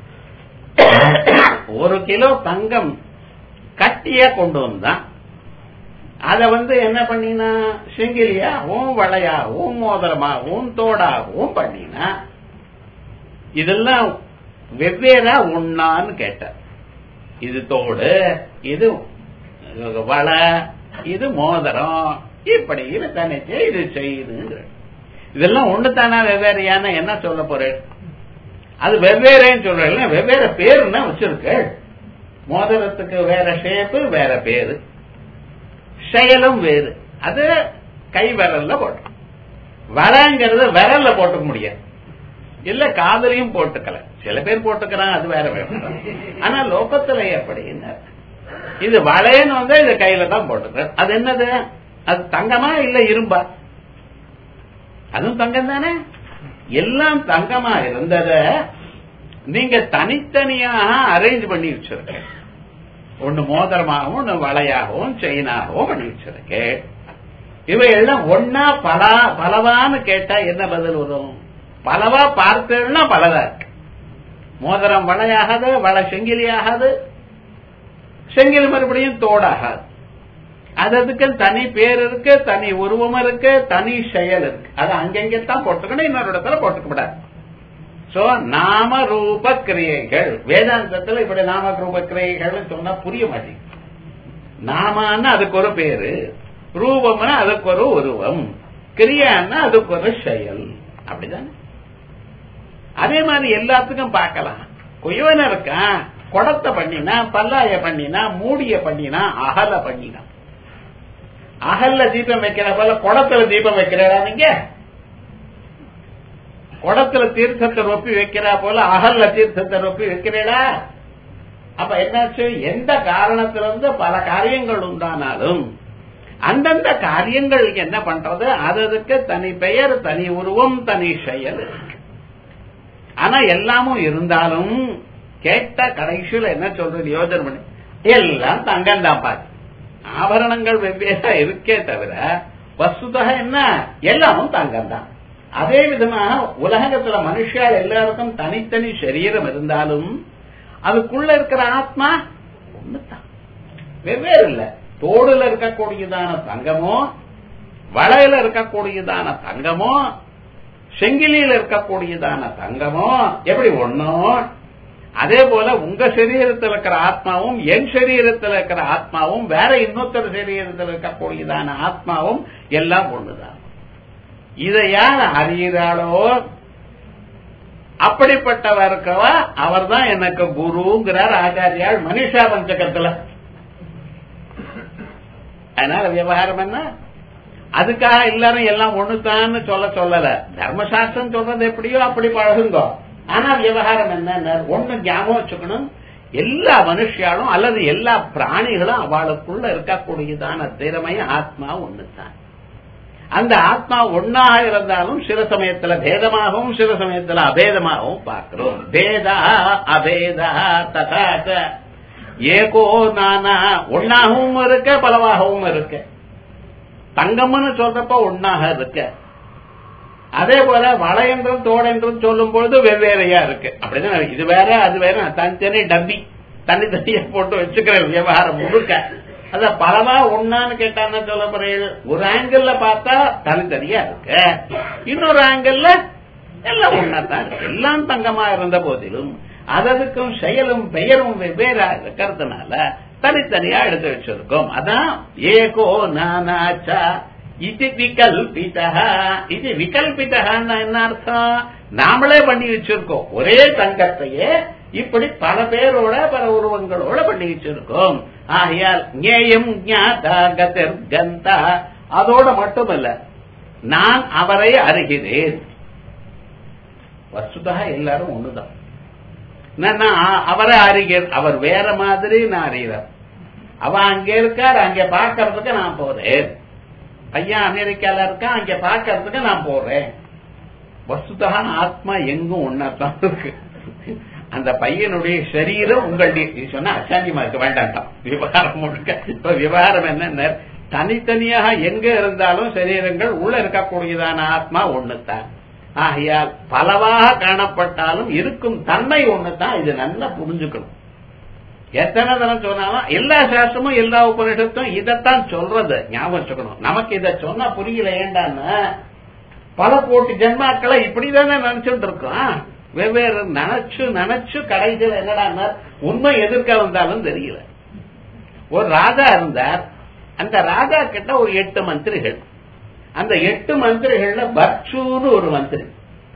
ஒரு கிலோ தங்கம் கட்டிய கொண்டு வந்தான் அத வந்து என்ன பண்ணினா செங்கிலியாகவும் வளையாகவும் மோதிரமாகவும் தோடாகவும் பண்ணினா இதெல்லாம் வெவ்வேறா ஒன்னான்னு கேட்டார் இது தோடு இது வளை இது மோதிரம் இப்படி இது தனிச்சு இது செய்யுதுங்கிற இதெல்லாம் ஒண்ணு தானா வெவ்வேறையான என்ன சொல்ல போறேன் அது வெவ்வேறேன்னு சொல்றேன் வெவ்வேறு பேருன்னா வச்சிருக்கு மோதிரத்துக்கு வேற ஷேப்பு வேற பேரு செயலும் வேறு அது கை விரல்ல போட்டு வரங்கிறது விரல்ல போட்டுக்க முடியாது இல்ல காதலையும் போட்டுக்கல சில பேர் போட்டுக்கிறாங்க அது வேற வேணும் ஆனா லோகத்துல எப்படின்னு இது வளையன்னு வந்து இது கையில தான் போட்டுக்க அது என்னது அது தங்கமா இல்ல இரும்பா அதுவும் தங்கம் தானே எல்லாம் தங்கமா இருந்தத நீங்க தனித்தனியாக அரேஞ்ச் பண்ணி வச்சிருக்க ஒன்னு மோதிரமாகவும் ஒன்னு வளையாகவும் செயினாகவும் பண்ணி வச்சிருக்கேன் இவையெல்லாம் ஒன்னா பலா பலவான்னு கேட்டா என்ன பதில் வரும் பலவா பார்த்தேன்னா பலதா இருக்கு மோதிரம் வளையாகாது வளை செங்கிலி ஆகாது செங்கில் மறுபடியும் தோடாகாது அது அதுக்கு தனி பேர் இருக்கு தனி உருவம் இருக்கு தனி செயல் இருக்கு அது அங்கெங்கத்தான் போட்டுக்கணும் இன்னொரு இடத்துல போட்டுக்க கூடாது சோ நாம ரூப கிரியைகள் வேதாந்தத்துல இப்படி நாம ரூப கிரியைகள் சொன்னா புரிய மாட்டேங்குது நாமான்னா அதுக்கு ஒரு பேரு ரூபம்னா அதுக்கு ஒரு உருவம் கிரியான்னா அதுக்கு ஒரு செயல் அப்படிதானே அதே மாதிரி எல்லாத்துக்கும் பார்க்கலாம் குயவன இருக்கான் குடத்தை பண்ணினா பல்லாய பண்ணினா மூடிய பண்ணினா அகல பண்ணினா அகல்ல தீபம் வைக்கிற போல குடத்துல தீபம் வைக்கிறா நீங்க குடத்துல தீர்த்தத்தை ரொப்பி வைக்கிறா போல அகல்ல தீர்த்தத்தை ரொப்பி வைக்கிறீடா அப்ப என்னாச்சு எந்த காரணத்திலிருந்து பல காரியங்கள் உண்டானாலும் அந்தந்த காரியங்களுக்கு என்ன பண்றது அது அதுக்கு தனி பெயர் தனி உருவம் தனி செயல் ஆனா எல்லாமும் இருந்தாலும் கேட்ட கடைசியில என்ன சொல்றது யோஜனை பண்ணி எல்லாம் தங்கம் தான் பாரு ஆபரணங்கள் வெவ்வேறா இருக்கே தவிர வஸ்துதக என்ன எல்லாமும் தங்கம் தான் அதே விதமாக உலகத்துல மனுஷால் எல்லாருக்கும் தனித்தனி சரீரம் இருந்தாலும் அதுக்குள்ள இருக்கிற ஆத்மா ஒண்ணுதான் வெவ்வேறு இல்ல தோடுல இருக்கக்கூடியதான தங்கமோ வளையல இருக்கக்கூடியதான தங்கமோ செங்கிலியில இருக்கக்கூடியதான தங்கமோ எப்படி ஒண்ணோ அதே போல உங்க சரீரத்தில் இருக்கிற ஆத்மாவும் என் சரீரத்தில் இருக்கிற ஆத்மாவும் வேற இன்னொருத்தர் சரீரத்தில் இருக்கக்கூடியதான ஆத்மாவும் எல்லாம் ஒண்ணுதான் இதை யார் அறிகிறாளோ அப்படிப்பட்டவர் இருக்கவா அவர் தான் எனக்கு குருங்கிறார் ஆச்சாரியால் மனிஷா பஞ்சகத்துல அதனால விவகாரம் என்ன அதுக்காக எல்லாரும் எல்லாம் ஒண்ணுதான்னு சொல்ல சொல்லல தர்மசாஸ்திரம் சொல்றது எப்படியோ அப்படி பழகுங்கோ ஆனா விவகாரம் என்ன ஒண்ணு ஞாபகம் வச்சுக்கணும் எல்லா மனுஷியாலும் அல்லது எல்லா பிராணிகளும் அவளுக்குள்ள இருக்கக்கூடியதான திறமை ஆத்மா ஒண்ணுதான் அந்த ஆத்மா ஒன்னாக இருந்தாலும் சில சமயத்துல பேதமாகவும் சில சமயத்துல அபேதமாகவும் பார்க்கிறோம் பேதா அபேதா ததா ஏகோ நானா ஒன்னாகவும் இருக்க பலவாகவும் இருக்க தங்கம்னு சொல்றப்ப ஒன்னாக இருக்க அதே போல வளை என்றும் தோடு என்றும் சொல்லும் பொழுது வெவ்வேறையா இருக்கு அப்படிதான் இது வேற அது வேற தனித்தனி டப்பி தனித்தனியா போட்டு வச்சுக்கிற விவகாரம் முழுக்க அத பலவா ஒன்னான்னு கேட்டான்னு சொல்ல போறீங்க ஒரு ஆங்கிள் பார்த்தா தனித்தனியா இருக்கு இன்னொரு ஆங்கிள் எல்லாம் ஒன்னா தான் இருக்கு எல்லாம் தங்கமா இருந்த போதிலும் அதற்கும் செயலும் பெயரும் வெவ்வேறா இருக்கிறதுனால தனித்தனியா எடுத்து வச்சிருக்கோம் அதான் ஏகோ நானாச்சா இது விகல்பிதா இது விகல்பிதகான்னு என்ன அர்த்தம் நாமளே பண்ணி வச்சிருக்கோம் ஒரே தங்கத்தையே இப்படி பல பேரோட பல உருவங்களோட பண்ணி வச்சிருக்கோம் ஆகையால் ஞேயம் ஞாதா கதிர் கந்தா அதோட மட்டுமல்ல நான் அவரை அறிகிறேன் வசுதா எல்லாரும் ஒண்ணுதான் நான் அவரை அறிகிறேன் அவர் வேற மாதிரி நான் அறிகிறேன் அவ அங்க இருக்கார் அங்க பாக்கிறதுக்கு நான் போறேன் பையன் அமெரிக்கால இருக்கா அங்க பாக்கிறதுக்கு நான் போறேன் வசுதகான ஆத்மா எங்கும் ஒன்னாத்தான் இருக்கு அந்த பையனுடைய சரீரம் உங்களுடைய சொன்னா அசாந்தியமா இருக்க வேண்டாம் விவகாரம் முழுக்க இப்ப விவகாரம் என்ன தனித்தனியாக எங்க இருந்தாலும் சரீரங்கள் உள்ள இருக்கக்கூடியதான ஆத்மா ஒண்ணுதான் ஆகையால் பலவாக காணப்பட்டாலும் இருக்கும் தன்மை ஒண்ணுதான் இது நல்லா புரிஞ்சுக்கணும் எத்தனை தரம் சொன்னாலும் எல்லா சாஸ்திரமும் எல்லா உபனிஷத்தும் இதைத்தான் சொல்றது ஞாபகம் வச்சுக்கணும் நமக்கு இதை சொன்னா புரியல ஏண்டான்னு பல கோட்டி ஜென்மாக்களை இப்படிதானே நினைச்சுட்டு இருக்கோம் வெவ்வேறு நினைச்சு நினைச்சு கடைசியில் என்னடா உண்மை எதிர்க்க வந்தாலும் தெரியல ஒரு ராஜா இருந்தார் அந்த ராஜா கிட்ட ஒரு எட்டு மந்திரிகள் அந்த எட்டு மந்திரிகள்ல பர்ச்சுன்னு ஒரு மந்திரி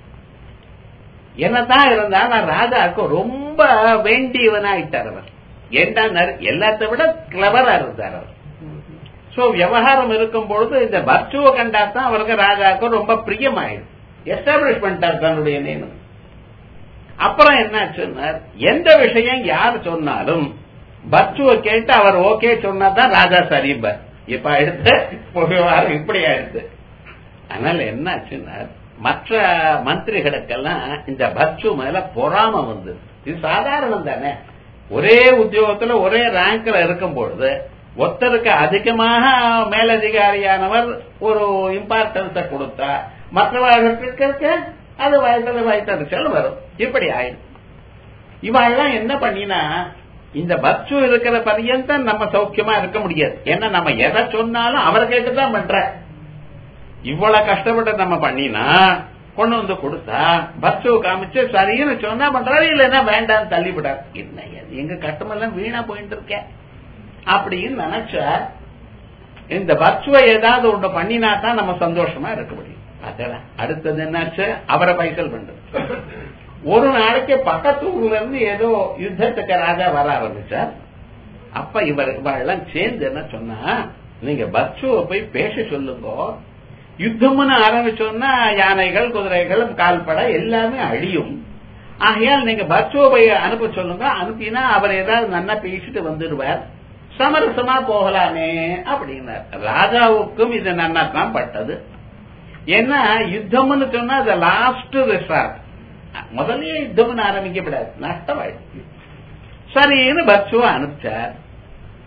என்னதான் இருந்தா நான் ராஜாவுக்கு ரொம்ப வேண்டியவனாயிட்டார் அவர் ஏண்டா எல்லாத்த விட கிளவரா இருந்தார் அவர் சோ விவகாரம் இருக்கும் பொழுது இந்த பர்ச்சுவை கண்டா தான் அவருக்கு ராஜாவுக்கு ரொம்ப பிரியமாயிடும் எஸ்டாப்ளிஷ் பண்ணிட்டார் தன்னுடைய நேமம் அப்புறம் என்ன எந்த விஷயம் யார் சொன்னாலும் பர்ச்சுவை கேட்டு அவர் ஓகே சொன்னாதான் ராஜா சரிம்பர் இப்ப எடுத்து விவகாரம் இப்படி ஆயிடுது அதனால என்னாச்சுன்னா மற்ற மந்திரிகளுக்கெல்லாம் இந்த பர்ச்சு மேல பொறாம வந்து இது சாதாரணம் தானே ஒரே உத்தியோகத்துல ஒரே ரேங்க்ல இருக்கும் பொழுது ஒருத்தருக்கு அதிகமாக மேலதிகாரியானவர் ஒரு இம்பார்ட்டன்ஸ கொடுத்தா மற்றவர்களுக்கு அது வயசுல வயசு வரும் இப்படி ஆயிடும் இவாள்லாம் என்ன பண்ணினா இந்த பக்சு இருக்கிற பரியந்தம் நம்ம சௌக்கியமா இருக்க முடியாது ஏன்னா நம்ம எதை சொன்னாலும் அவரை கேட்டுதான் பண்ற இவ்வளவு கஷ்டப்பட்டு நம்ம பண்ணினா கொண்டு வந்து கொடுத்தா பக்சுவை காமிச்சு சரின்னு சொன்னா பண்றாரு இல்லைன்னா வேண்டாம் தள்ளிவிடாரு என்ன எங்க கஷ்டமெல்லாம் வீணா போயிட்டு இருக்கேன் அப்படின்னு நினைச்சா இந்த பக்சுவை ஏதாவது ஒன்று பண்ணினா தான் நம்ம சந்தோஷமா இருக்க முடியும் அதெல்லாம் அடுத்தது என்னாச்சு அவரை பைசல் பண்றது ஒரு நாளைக்கு பக்கத்து ஊர்ல இருந்து ஏதோ யுத்தத்துக்கு ராஜா வர ஆரம்பிச்சார் அப்ப இவர் இவெல்லாம் சேர்ந்து என்ன சொன்னா நீங்க பக்சுவை போய் பேச சொல்லுங்க யுத்தம்னு ஆரம்பிச்சோம்னா யானைகள் குதிரைகள் கால்பட எல்லாமே அழியும் ஆகையால் நீங்க பக்சுவை போய் அனுப்ப சொல்லுங்க அனுப்பினா அவர் ஏதாவது நல்லா பேசிட்டு வந்துடுவார் சமரசமா போகலாமே அப்படின்னார் ராஜாவுக்கும் இது நன்னா தான் பட்டது ஏன்னா யுத்தம்னு சொன்னா அது லாஸ்ட் ரிசார்ட் முதல்லயே யுத்தம்னு ஆரம்பிக்கப்படாது நஷ்டமாயிடுச்சு சரின்னு பக்சுவ அனுப்பிச்சார்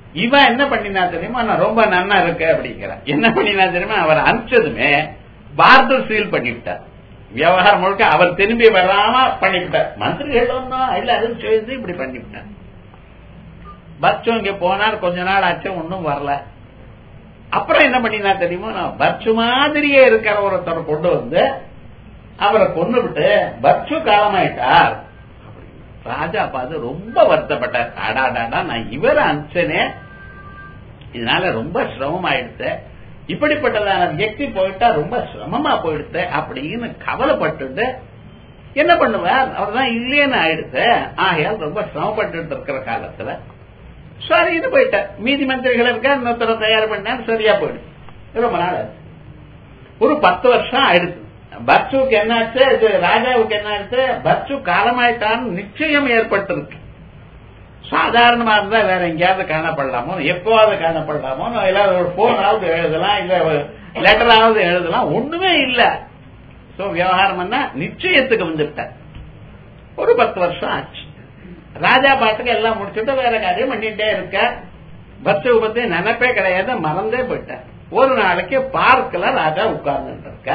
இவன் என்ன பண்ணினா தெரியுமா நான் ரொம்ப நன்னா இருக்க அப்படிங்கிறான் என்ன பண்ணினா தெரியுமா அவர் அனுப்பிச்சதுமே பார்டர் சீல் பண்ணிவிட்டார் விவகாரம் முழுக்க அவர் திரும்பி வராம பண்ணிவிட்டார் மந்திரிகள் ஒன்றும் எல்லாரும் சேர்ந்து இப்படி பண்ணிவிட்டார் பர்ச்சு இங்க போனார் கொஞ்ச நாள் ஆச்சு ஒன்னும் வரல அப்புறம் என்ன பண்ணினா தெரியுமா நான் பர்ச்சு மாதிரியே இருக்கிற ஒருத்தர் கொண்டு வந்து அவரை கொண்டு விட்டு பர்ச்சு காலமாயிட்டார் ராஜா பார்த்து ரொம்ப வருத்தப்பட்டார் அடாடாடா நான் இவரை அனுப்பிச்சனே இதனால ரொம்ப சிரமம் ஆயிடுச்சு இப்படிப்பட்டதான வியக்தி போயிட்டா ரொம்ப சிரமமா போயிடுச்சு அப்படின்னு கவலைப்பட்டு என்ன பண்ணுவார் அவர் தான் இல்லேன்னு ஆயிடுச்சு ஆகையால் ரொம்ப சிரமப்பட்டு இருக்கிற காலத்துல சரி இது போயிட்டார் மீதி மந்திரிகள் இருக்க இன்னொருத்தர தயார் பண்ணார் சரியா போயிடுச்சு ரொம்ப நாள் ஆச்சு ஒரு பத்து வருஷம் ஆயிடுச்சு பர்ச்சுக்கு என்னாச்சு இது ராஜாவுக்கு என்னாச்சு பர்ச்சு காலமாயிட்டான்னு நிச்சயம் ஏற்பட்டிருக்கு சாதாரணமா இருந்தா வேற எங்கேயாவது காணப்படலாமோ எப்போவாவது காணப்படலாமோ எல்லாரும் ஒரு போனாவது எழுதலாம் இல்ல லெட்டராவது எழுதலாம் ஒண்ணுமே இல்ல சோ விவகாரம் என்ன நிச்சயத்துக்கு வந்துட்டார் ஒரு பத்து வருஷம் ஆச்சு ராஜா பாட்டுக்கு எல்லாம் முடிச்சுட்டு வேற காரியம் பண்ணிட்டே இருக்க பர்ச்சுவை பத்தி நினைப்பே கிடையாது மறந்தே போயிட்டார் ஒரு நாளைக்கு பார்க்கல ராஜா உட்கார்ந்துட்டு இருக்க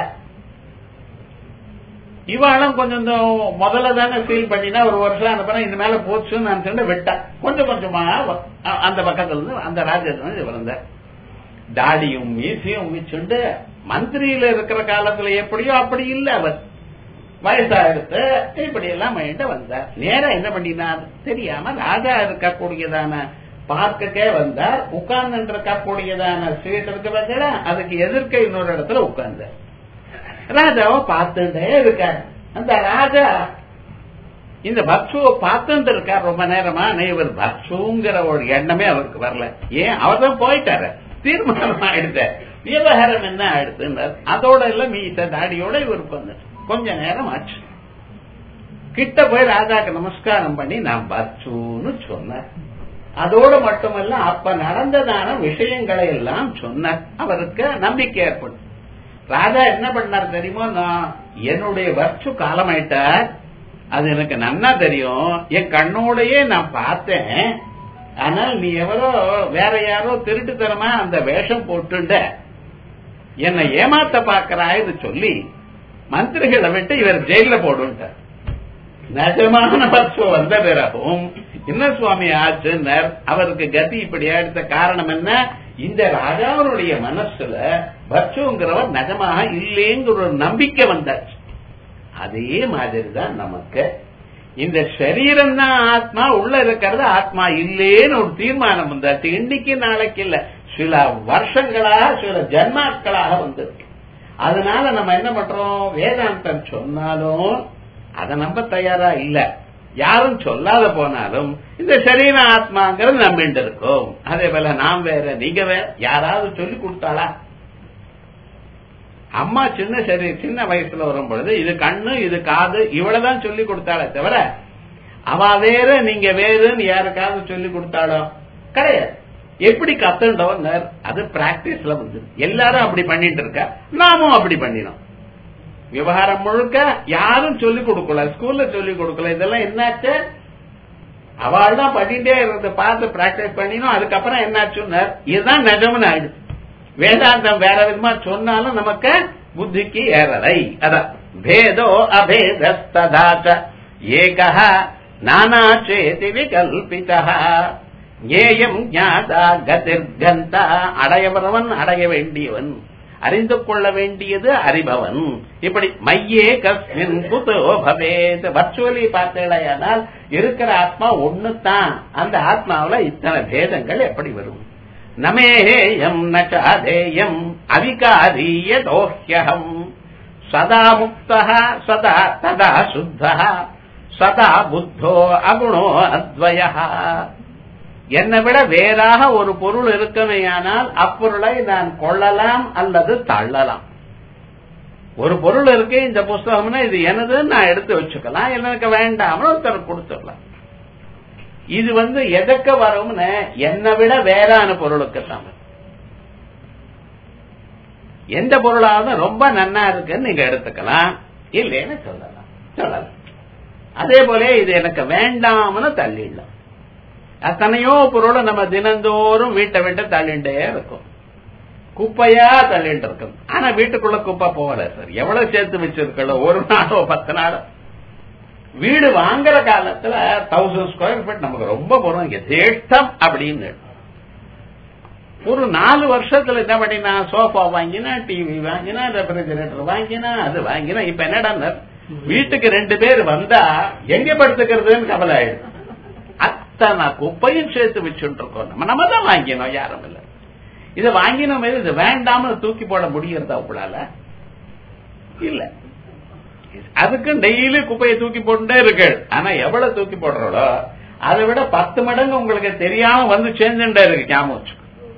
இவாளும் கொஞ்சம் முதல்ல தானே ஃபீல் பண்ணினா ஒரு வருஷம் அனுப்பினா இந்த மேல போச்சுன்னு நினைச்சுட்டு விட்டா கொஞ்சம் கொஞ்சமா அந்த பக்கத்துல இருந்து அந்த ராஜ்யத்துல வந்த தாடியும் மீசியும் மிச்சுண்டு மந்திரியில இருக்கிற காலத்துல எப்படியோ அப்படி இல்ல அவர் வயசாயிடுத்து இப்படி எல்லாம் மைண்ட வந்தார் நேரம் என்ன பண்ணினார் தெரியாம ராஜா இருக்கக்கூடியதான பார்க்கக்கே வந்தார் உட்கார்ந்து இருக்கக்கூடியதான சீட் இருக்கு பார்த்தா அதுக்கு எதிர்க்க இன்னொரு இடத்துல உட்கார்ந்தார் ராஜாவை பார்த்துட்டே இருக்கார் அந்த ராஜா இந்த பக்ஷுவை பார்த்துட்டு இருக்கார் ரொம்ப நேரமா இவர் பக்ஷுங்கிற ஒரு எண்ணமே அவருக்கு வரல ஏன் அவர் தான் போயிட்டாரு தீர்மானம் ஆயிடுத்த விவகாரம் என்ன ஆயிடுத்துன்னார் அதோட எல்லாம் மீட்ட தாடியோட இவருக்கு வந்து கொஞ்ச நேரம் ஆச்சு கிட்ட போய் ராஜாக்கு நமஸ்காரம் பண்ணி நான் பக்ஷுன்னு சொன்னேன் அதோடு மட்டுமல்ல அப்ப நடந்ததான விஷயங்களை எல்லாம் சொன்னார் அவருக்கு நம்பிக்கை ஏற்படும் ராஜா என்ன பண்ணார் தெரியுமோ நான் என்னுடைய வர்ச்சு காலமாயிட்டார் அது எனக்கு நன்னா தெரியும் என் கண்ணோடையே நான் பார்த்தேன் ஆனால் நீ எவரோ வேற யாரோ திருட்டுத்தனமா அந்த வேஷம் போட்டுண்ட என்னை ஏமாத்த பாக்குறாய்னு சொல்லி மந்திரிகளை விட்டு இவர் ஜெயில போடுன்ட்டார் நிஜமான பட்சம் வந்த பிறகும் என்ன சுவாமி ஆச்சுன்னர் அவருக்கு கதி இப்படி ஆயிடுத்த காரணம் என்ன இந்த ராஜாவுடைய மனசுல பட்சுங்கிறவர் நிஜமாக இல்லேங்கிற ஒரு நம்பிக்கை வந்தாச்சு அதே மாதிரிதான் நமக்கு இந்த சரீரம் தான் ஆத்மா உள்ள இருக்கிறது ஆத்மா இல்லேன்னு ஒரு தீர்மானம் வந்தாச்சு இன்னைக்கு நாளைக்கு இல்ல சில வருஷங்களாக சில ஜன்மாக்களாக வந்திருக்கு அதனால நம்ம என்ன பண்றோம் வேதாந்தம் சொன்னாலும் அதை நம்ப தயாரா இல்ல யாரும் சொல்லாத போனாலும் இந்த சரீர ஆத்மாங்கிறது நம்பிட்டு இருக்கோம் அதே போல நாம் வேற நீங்க வேற யாராவது சொல்லி கொடுத்தாளா அம்மா சின்ன சரி சின்ன வயசுல வரும் பொழுது இது கண்ணு இது காது இவ்வளவுதான் சொல்லி கொடுத்தாளே தவிர அவ வேற நீங்க வேறுன்னு யாருக்காவது சொல்லி கொடுத்தாளோ கிடையாது எப்படி கத்துண்டோம் அது பிராக்டிஸ்ல வந்து எல்லாரும் அப்படி பண்ணிட்டு இருக்க நாமும் அப்படி பண்ணினோம் விவகாரம் முழுக்க யாரும் சொல்லி கொடுக்கல ஸ்கூல்ல சொல்லி கொடுக்கல இதெல்லாம் என்னாச்சு அவள் தான் பண்ணிட்டே இருந்த பார்த்து பிராக்டிஸ் பண்ணினோம் அதுக்கப்புறம் என்னாச்சுன்னு இதுதான் நிஜம்னு ஆயிடுச்சு வேதாந்தம் வேற விதமா சொன்னாலும் நமக்கு புத்திக்கு ஏறலை அதான் பேதோ அபேதஸ்ததாச்ச ஏகः நானா சேதி விகல்பிதா ஏயம் ஞாதா கதிர்கந்தா அடையவனவன் அடைய வேண்டியவன் அறிந்து கொள்ள வேண்டியது அறிபவன் இப்படி மையே கஸ்மின் குதோ பவேத் வர்ச்சுவலி பார்த்தேடையானால் இருக்கிற ஆத்மா ஒண்ணுதான் அந்த ஆத்மாவுல இத்தனை பேதங்கள் எப்படி வரும் நமேயம் நச்சாதேயம் அவிகாரிய தோஹ்யம் சதா முக்தா சதா ததா சுத்தா சதா புத்தோ அகுணோ அத்வய என்னை விட வேறாக ஒரு பொருள் இருக்குமேயானால் அப்பொருளை நான் கொள்ளலாம் அல்லது தள்ளலாம் ஒரு பொருள் இருக்கு இந்த புஸ்தகம்னா இது எனதுன்னு நான் எடுத்து வச்சுக்கலாம் எனக்கு வேண்டாம்னு ஒருத்தர் கொடுத்துடலாம் இது வந்து எதற்கு வரும்னு என்னை விட வேறான பொருளுக்கு தான் எந்த பொருளாவது ரொம்ப நன்னா இருக்குன்னு நீங்க எடுத்துக்கலாம் இல்லைன்னு சொல்லலாம் சொல்லலாம் அதே போல இது எனக்கு வேண்டாம்னு தள்ளிடலாம் எத்தனையோ பொருளை நம்ம தினந்தோறும் வீட்டை விட்டு தள்ளிண்டே இருக்கும் குப்பையா தள்ளிட்டு இருக்கும் ஆனா வீட்டுக்குள்ள குப்பை போகல சார் எவ்வளவு சேர்த்து வச்சிருக்கல ஒரு நாளோ பத்து நாளோ வீடு வாங்குற காலத்துல தௌசண்ட் ஸ்கொயர் ஃபீட் நமக்கு ரொம்ப போறோம் எதேஷ்டம் அப்படின்னு ஒரு நாலு வருஷத்துல என்ன பண்ணினா சோஃபா வாங்கினா டிவி வாங்கினா ரெஃப்ரிஜரேட்டர் வாங்கினா அது வாங்கினா இப்ப என்னடா வீட்டுக்கு ரெண்டு பேர் வந்தா எங்க படுத்துக்கிறதுன்னு கவலை ஆயிடும் அத்தனை குப்பையும் சேர்த்து வச்சுட்டு இருக்கோம் நம்ம நம்ம தான் வாங்கினோம் யாரும் இல்ல இதை வாங்கினோம் இது வேண்டாம்னு தூக்கி போட முடியறதா உங்களால இல்ல அதுக்கு டெய்லி குப்பையை தூக்கி போட்டுட்டே இருக்கு ஆனா எவ்வளவு தூக்கி போடுறோளோ அதை விட பத்து மடங்கு உங்களுக்கு தெரியாம வந்து சேர்ந்துட்டே இருக்கு ஞாபகம் வச்சு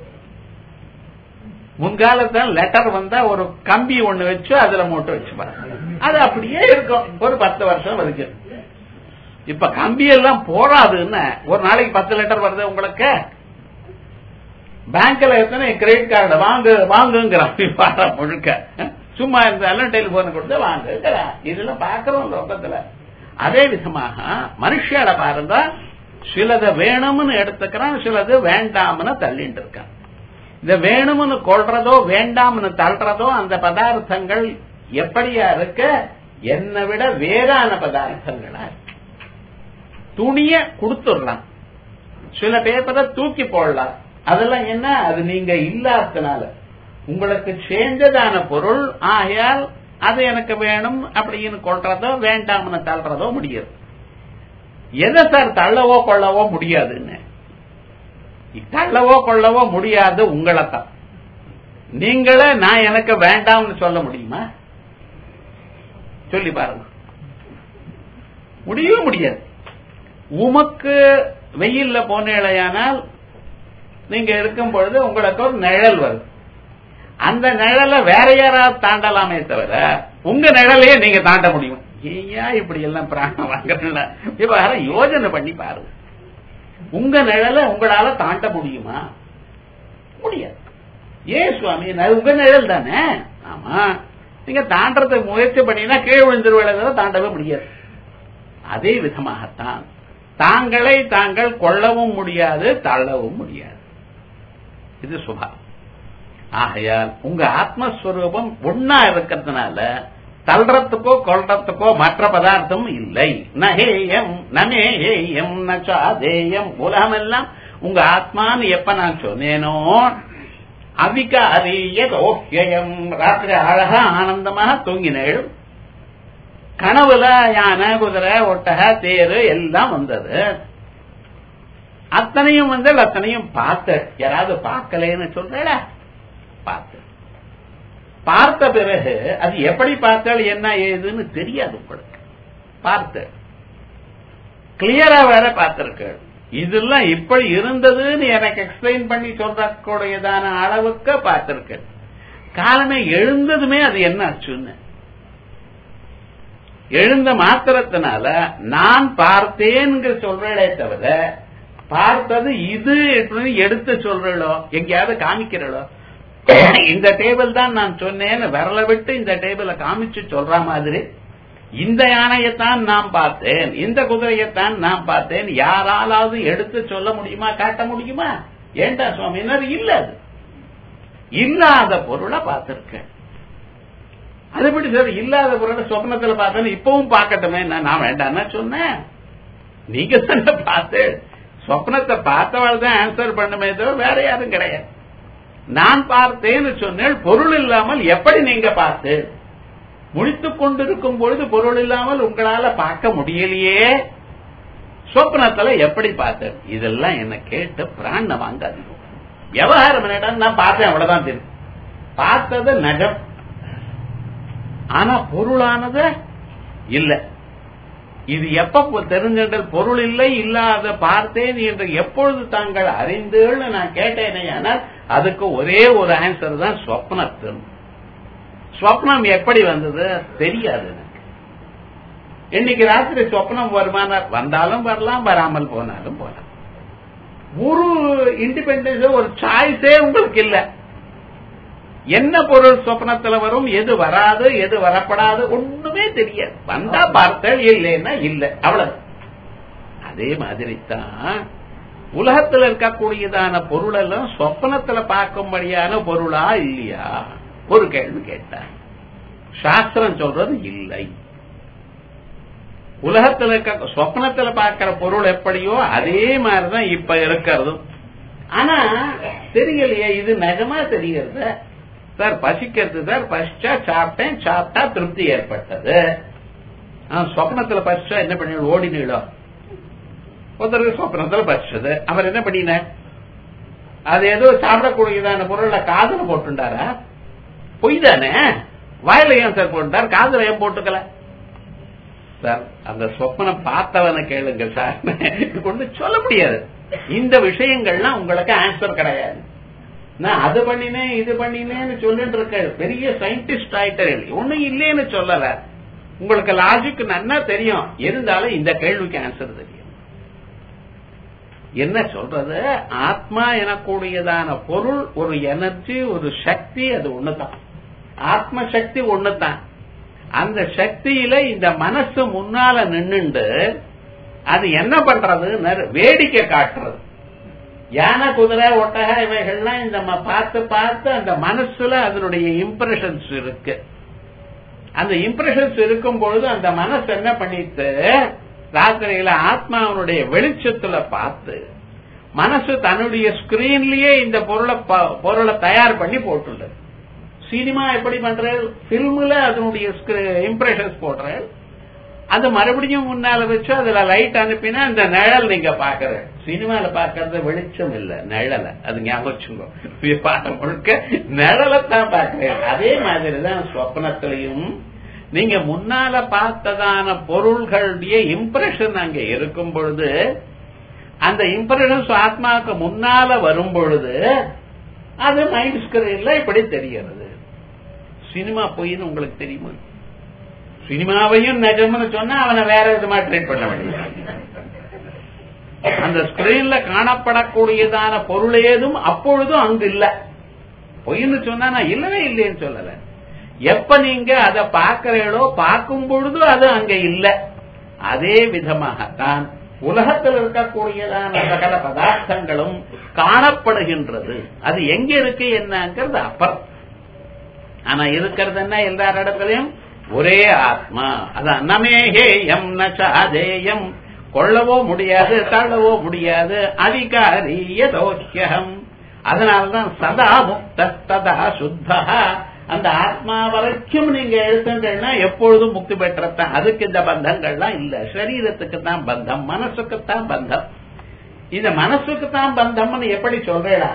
முன்காலத்துல லெட்டர் வந்தா ஒரு கம்பி ஒண்ணு வச்சு அதுல மூட்டை வச்சுப்பாங்க அது அப்படியே இருக்கும் ஒரு பத்து வருஷம் வரைக்கும் இப்ப கம்பி எல்லாம் போறாதுன்னு ஒரு நாளைக்கு பத்து லெட்டர் வருது உங்களுக்கு பேங்க்ல எத்தனை கிரெடிட் கார்டு வாங்கு வாங்குங்கிறான் முழுக்க சும்மா இருந்தாலும் டெலிபோன் கொடுத்து வாங்குங்கிறான் இதெல்லாம் பாக்குறோம் லோகத்துல அதே விதமாக மனுஷால பாருங்க சிலதை வேணும்னு எடுத்துக்கிறான் சிலது வேண்டாம்னு தள்ளிட்டு இருக்கான் இந்த வேணும்னு கொள்றதோ வேண்டாம்னு தள்ளுறதோ அந்த பதார்த்தங்கள் எப்படியா இருக்க என்னை விட வேறான பதார்த்தங்களா துணிய கொடுத்துடலாம் சில பேப்பரை தூக்கி போடலாம் அதெல்லாம் என்ன அது நீங்க இல்லாததுனால உங்களுக்கு சேர்ந்ததான பொருள் ஆகையால் அது எனக்கு வேணும் அப்படின்னு கொள்றதோ வேண்டாம்னு தள்ளுறதோ முடியாது எதை சார் தள்ளவோ கொள்ளவோ முடியாதுன்னு தள்ளவோ கொள்ளவோ முடியாது உங்களைத்தான் நீங்களே நான் எனக்கு வேண்டாம்னு சொல்ல முடியுமா சொல்லி பாருங்க முடியவே முடியாது உமக்கு வெயில்ல போனேலையானால் நீங்க இருக்கும் பொழுது உங்களுக்கு ஒரு நிழல் வருது அந்த நிழலை வேற யாராவது தாண்டலாமே தவிர உங்க நிழலையே நீங்க தாண்ட முடியும் ஏயா இப்படி எல்லாம் பிராணம் வாங்குறல விவகாரம் யோஜனை பண்ணி பாருங்க உங்க நிழலை உங்களால தாண்ட முடியுமா முடியாது ஏன் சுவாமி அது உங்க நிழல் தானே ஆமா நீங்க தாண்டறதுக்கு முயற்சி பண்ணீங்கன்னா கீழே விழுந்துருவதை தாண்டவே முடியாது அதே விதமாகத்தான் தாங்களை தாங்கள் கொள்ளவும் முடியாது தள்ளவும் முடியாது இது சுபா ஆகையால் உங்க ஆத்மஸ்வரூபம் ஒன்னா இருக்கிறதுனால தள்ளுறதுக்கோ கொள்றதுக்கோ மற்ற பதார்த்தம் இல்லை நகேயம் நமேயம் நச்சாதேயம் உலகமெல்லாம் உங்க ஆத்மான்னு எப்ப நான் சொன்னேனோ அவிகாரிய ஓஹ்யம் ராத்திரி அழகா ஆனந்தமாக தூங்கினேள் கனவுல யானை குதிரை ஒட்டக தேரு எல்லாம் வந்தது அத்தனையும் வந்து அத்தனையும் பார்த்த யாராவது பார்க்கலன்னு சொல்ற பார்த்து பார்த்த பிறகு அது எப்படி பார்த்தால் என்ன ஏதுன்னு தெரியாது உங்களுக்கு பார்த்து கிளியரா வேற பார்த்திருக்கு இதெல்லாம் இப்படி இருந்ததுன்னு எனக்கு எக்ஸ்பிளைன் பண்ணி சொல்றக்கூடியதான அளவுக்கு பார்த்திருக்கு காலமே எழுந்ததுமே அது என்ன ஆச்சுன்னு எழுந்த மாத்திரத்தினால நான் பார்த்தேன்னு சொல்றே தவிர பார்த்தது இது எடுத்து சொல்றளோ எங்கேயாவது காமிக்கிறளோ இந்த டேபிள் தான் நான் சொன்னேன்னு விரல விட்டு இந்த டேபிள காமிச்சு சொல்ற மாதிரி இந்த யானையத்தான் நான் பார்த்தேன் இந்த குதிரையத்தான் நான் பார்த்தேன் யாராலாவது எடுத்து சொல்ல முடியுமா காட்ட முடியுமா ஏண்டா சுவாமி இல்ல அது இல்லாத பொருளை பார்த்திருக்கேன் அது எப்படி சார் இல்லாத பொருளை சொப்னத்துல பார்த்தேன்னு இப்பவும் பார்க்கட்டுமே நான் வேண்டாம்னா சொன்னேன் நீங்க தானே பார்த்து சொப்னத்தை பார்த்தவள் தான் ஆன்சர் பண்ணுமே தவிர வேற யாரும் கிடையாது நான் பார்த்தேன்னு சொன்னேன் பொருள் இல்லாமல் எப்படி நீங்க பார்த்து முடித்துக் கொண்டிருக்கும் பொழுது பொருள் இல்லாமல் உங்களால பார்க்க முடியலையே சொப்னத்துல எப்படி பார்த்தேன் இதெல்லாம் என்ன கேட்டு பிராண வாங்காது விவகாரம் என்னடா நான் பார்த்தேன் அவ்வளவுதான் தெரியும் பார்த்தது நஜம் ஆனா பொருளானது இல்ல இது எப்ப தெரிஞ்சென்றால் பொருள் இல்லை இல்லாத பார்த்தேன் என்று எப்பொழுது தாங்கள் அறிந்தீள்னு நான் கேட்டேனே ஆனால் அதுக்கு ஒரே ஒரு ஆன்சர் தான் ஸ்வப்னத்தில் ஸ்வப்னம் எப்படி வந்தது தெரியாது எனக்கு இன்னைக்கு ராத்திரி சொப்னம் வருமான வந்தாலும் வரலாம் வராமல் போனாலும் போகலாம் ஒரு இண்டிபெண்டன்ஸ் ஒரு சாய்ஸே உங்களுக்கு இல்ல என்ன பொருள் சொப்னத்துல வரும் எது வராது எது வரப்படாது ஒண்ணுமே தெரியாது வந்தா பார்த்தல் இல்லைன்னா இல்ல அவ்வளவு அதே மாதிரி தான் உலகத்துல இருக்கக்கூடியதான பொருள் எல்லாம் சொப்பனத்துல பார்க்கும்படியான பொருளா இல்லையா ஒரு கேள்வி கேட்டார் சாஸ்திரம் சொல்றது இல்லை உலகத்துல இருக்க சொப்னத்துல பார்க்கிற பொருள் எப்படியோ அதே மாதிரிதான் இப்ப இருக்கிறதும் ஆனா தெரியலையே இது நிஜமா தெரியறது சார் பசிக்கிறது சார் பசிச்சா சாப்பிட்டேன் சாப்பிட்டா திருப்தி ஏற்பட்டது சொப்னத்துல பசிச்சா என்ன பண்ணி ஓடினீடும் ஒருத்தருக்கு சொப்னத்துல பசிச்சது அவர் என்ன பண்ணின அது ஏதோ சாப்பிடக்கூடியதான பொருள்ல காதுல போட்டுண்டாரா பொய் தானே வாயில ஏன் சார் போட்டுட்டார் காதுல ஏன் போட்டுக்கல சார் அந்த சொப்பனம் பார்த்தவனை கேளுங்க சார் கொண்டு சொல்ல முடியாது இந்த விஷயங்கள்லாம் உங்களுக்கு ஆன்சர் கிடையாது நான் அது பண்ணினேன் இது பண்ணினேன்னு சொல்லிட்டு இருக்க பெரிய சயின்டிஸ்ட் ஆயிட்டேன் ஒண்ணும் இல்லேன்னு சொல்லல உங்களுக்கு லாஜிக் நன்னா தெரியும் இருந்தாலும் இந்த கேள்விக்கு ஆன்சர் தெரியும் என்ன சொல்றது ஆத்மா எனக்கூடியதான பொருள் ஒரு எனர்ஜி ஒரு சக்தி அது ஒண்ணுதான் ஆத்ம சக்தி ஒண்ணுதான் அந்த சக்தியில இந்த மனசு முன்னால நின்னுண்டு அது என்ன பண்றது வேடிக்கை காட்டுறது யானை குதிரை ஒட்டக இவைகள்லாம் இந்த பார்த்து பார்த்து அந்த மனசுல அதனுடைய இம்ப்ரெஷன்ஸ் இருக்கு அந்த இம்ப்ரெஷன்ஸ் இருக்கும் பொழுது அந்த மனசு என்ன பண்ணிட்டு ராத்திரியில ஆத்மாவனுடைய வெளிச்சத்துல பார்த்து மனசு தன்னுடைய ஸ்கிரீன்லயே இந்த பொருளை பொருளை தயார் பண்ணி போட்டுள்ளது சினிமா எப்படி பண்ற பிலிம்ல அதனுடைய இம்ப்ரெஷன்ஸ் போடுற அது மறுபடியும் முன்னால வச்சு அதுல லைட் அனுப்பினா அந்த நிழல் நீங்க பாக்குற சினிமால பாக்குறது வெளிச்சம் இல்ல நிழல அது ஞாபகம் முழுக்க நிழலைத்தான் பாக்குறேன் அதே மாதிரிதான் சொப்னத்திலையும் நீங்க முன்னால பார்த்ததான பொருள்களுடைய இம்ப்ரெஷன் அங்க இருக்கும் பொழுது அந்த இம்ப்ரெஷன்ஸ் ஆத்மாவுக்கு முன்னால வரும் பொழுது அது மைண்ட் ஸ்கிரீன்ல இப்படி தெரிகிறது சினிமா பொய்ன்னு உங்களுக்கு தெரியுமா சினிமாவையும் நிஜம்னு சொன்னா அவனை வேற விதமா ட்ரீட் பண்ண வேண்டியது அந்த ஸ்கிரீன்ல காணப்படக்கூடியதான பொருள் ஏதும் அப்பொழுதும் அங்கு இல்ல பொய்ன்னு சொன்னா நான் இல்லவே இல்லைன்னு சொல்லல எப்ப நீங்க அதை பார்க்கிறீங்களோ பார்க்கும் பொழுது அது அங்க இல்ல அதே விதமாகத்தான் உலகத்தில் இருக்கக்கூடியதான சகல பதார்த்தங்களும் காணப்படுகின்றது அது எங்க இருக்கு என்னங்கிறது அப்புறம் ஆனா இருக்கிறது என்ன எல்லா இடத்துலயும் ஒரே ஆத்மா அது அன்னமேகேயம் நச்சாதேயம் கொள்ளவோ முடியாது தள்ளவோ முடியாது அதிகாரிய தோக்கியம் அதனால்தான் சதா முக்த ததா சுத்தா அந்த ஆத்மா வரைக்கும் நீங்க எழுத்துட்டீங்கன்னா எப்பொழுதும் முக்தி பெற்றத்தான் அதுக்கு இந்த பந்தங்கள்லாம் இல்ல சரீரத்துக்கு தான் பந்தம் மனசுக்கு தான் பந்தம் இந்த மனசுக்கு தான் பந்தம்னு எப்படி சொல்றேடா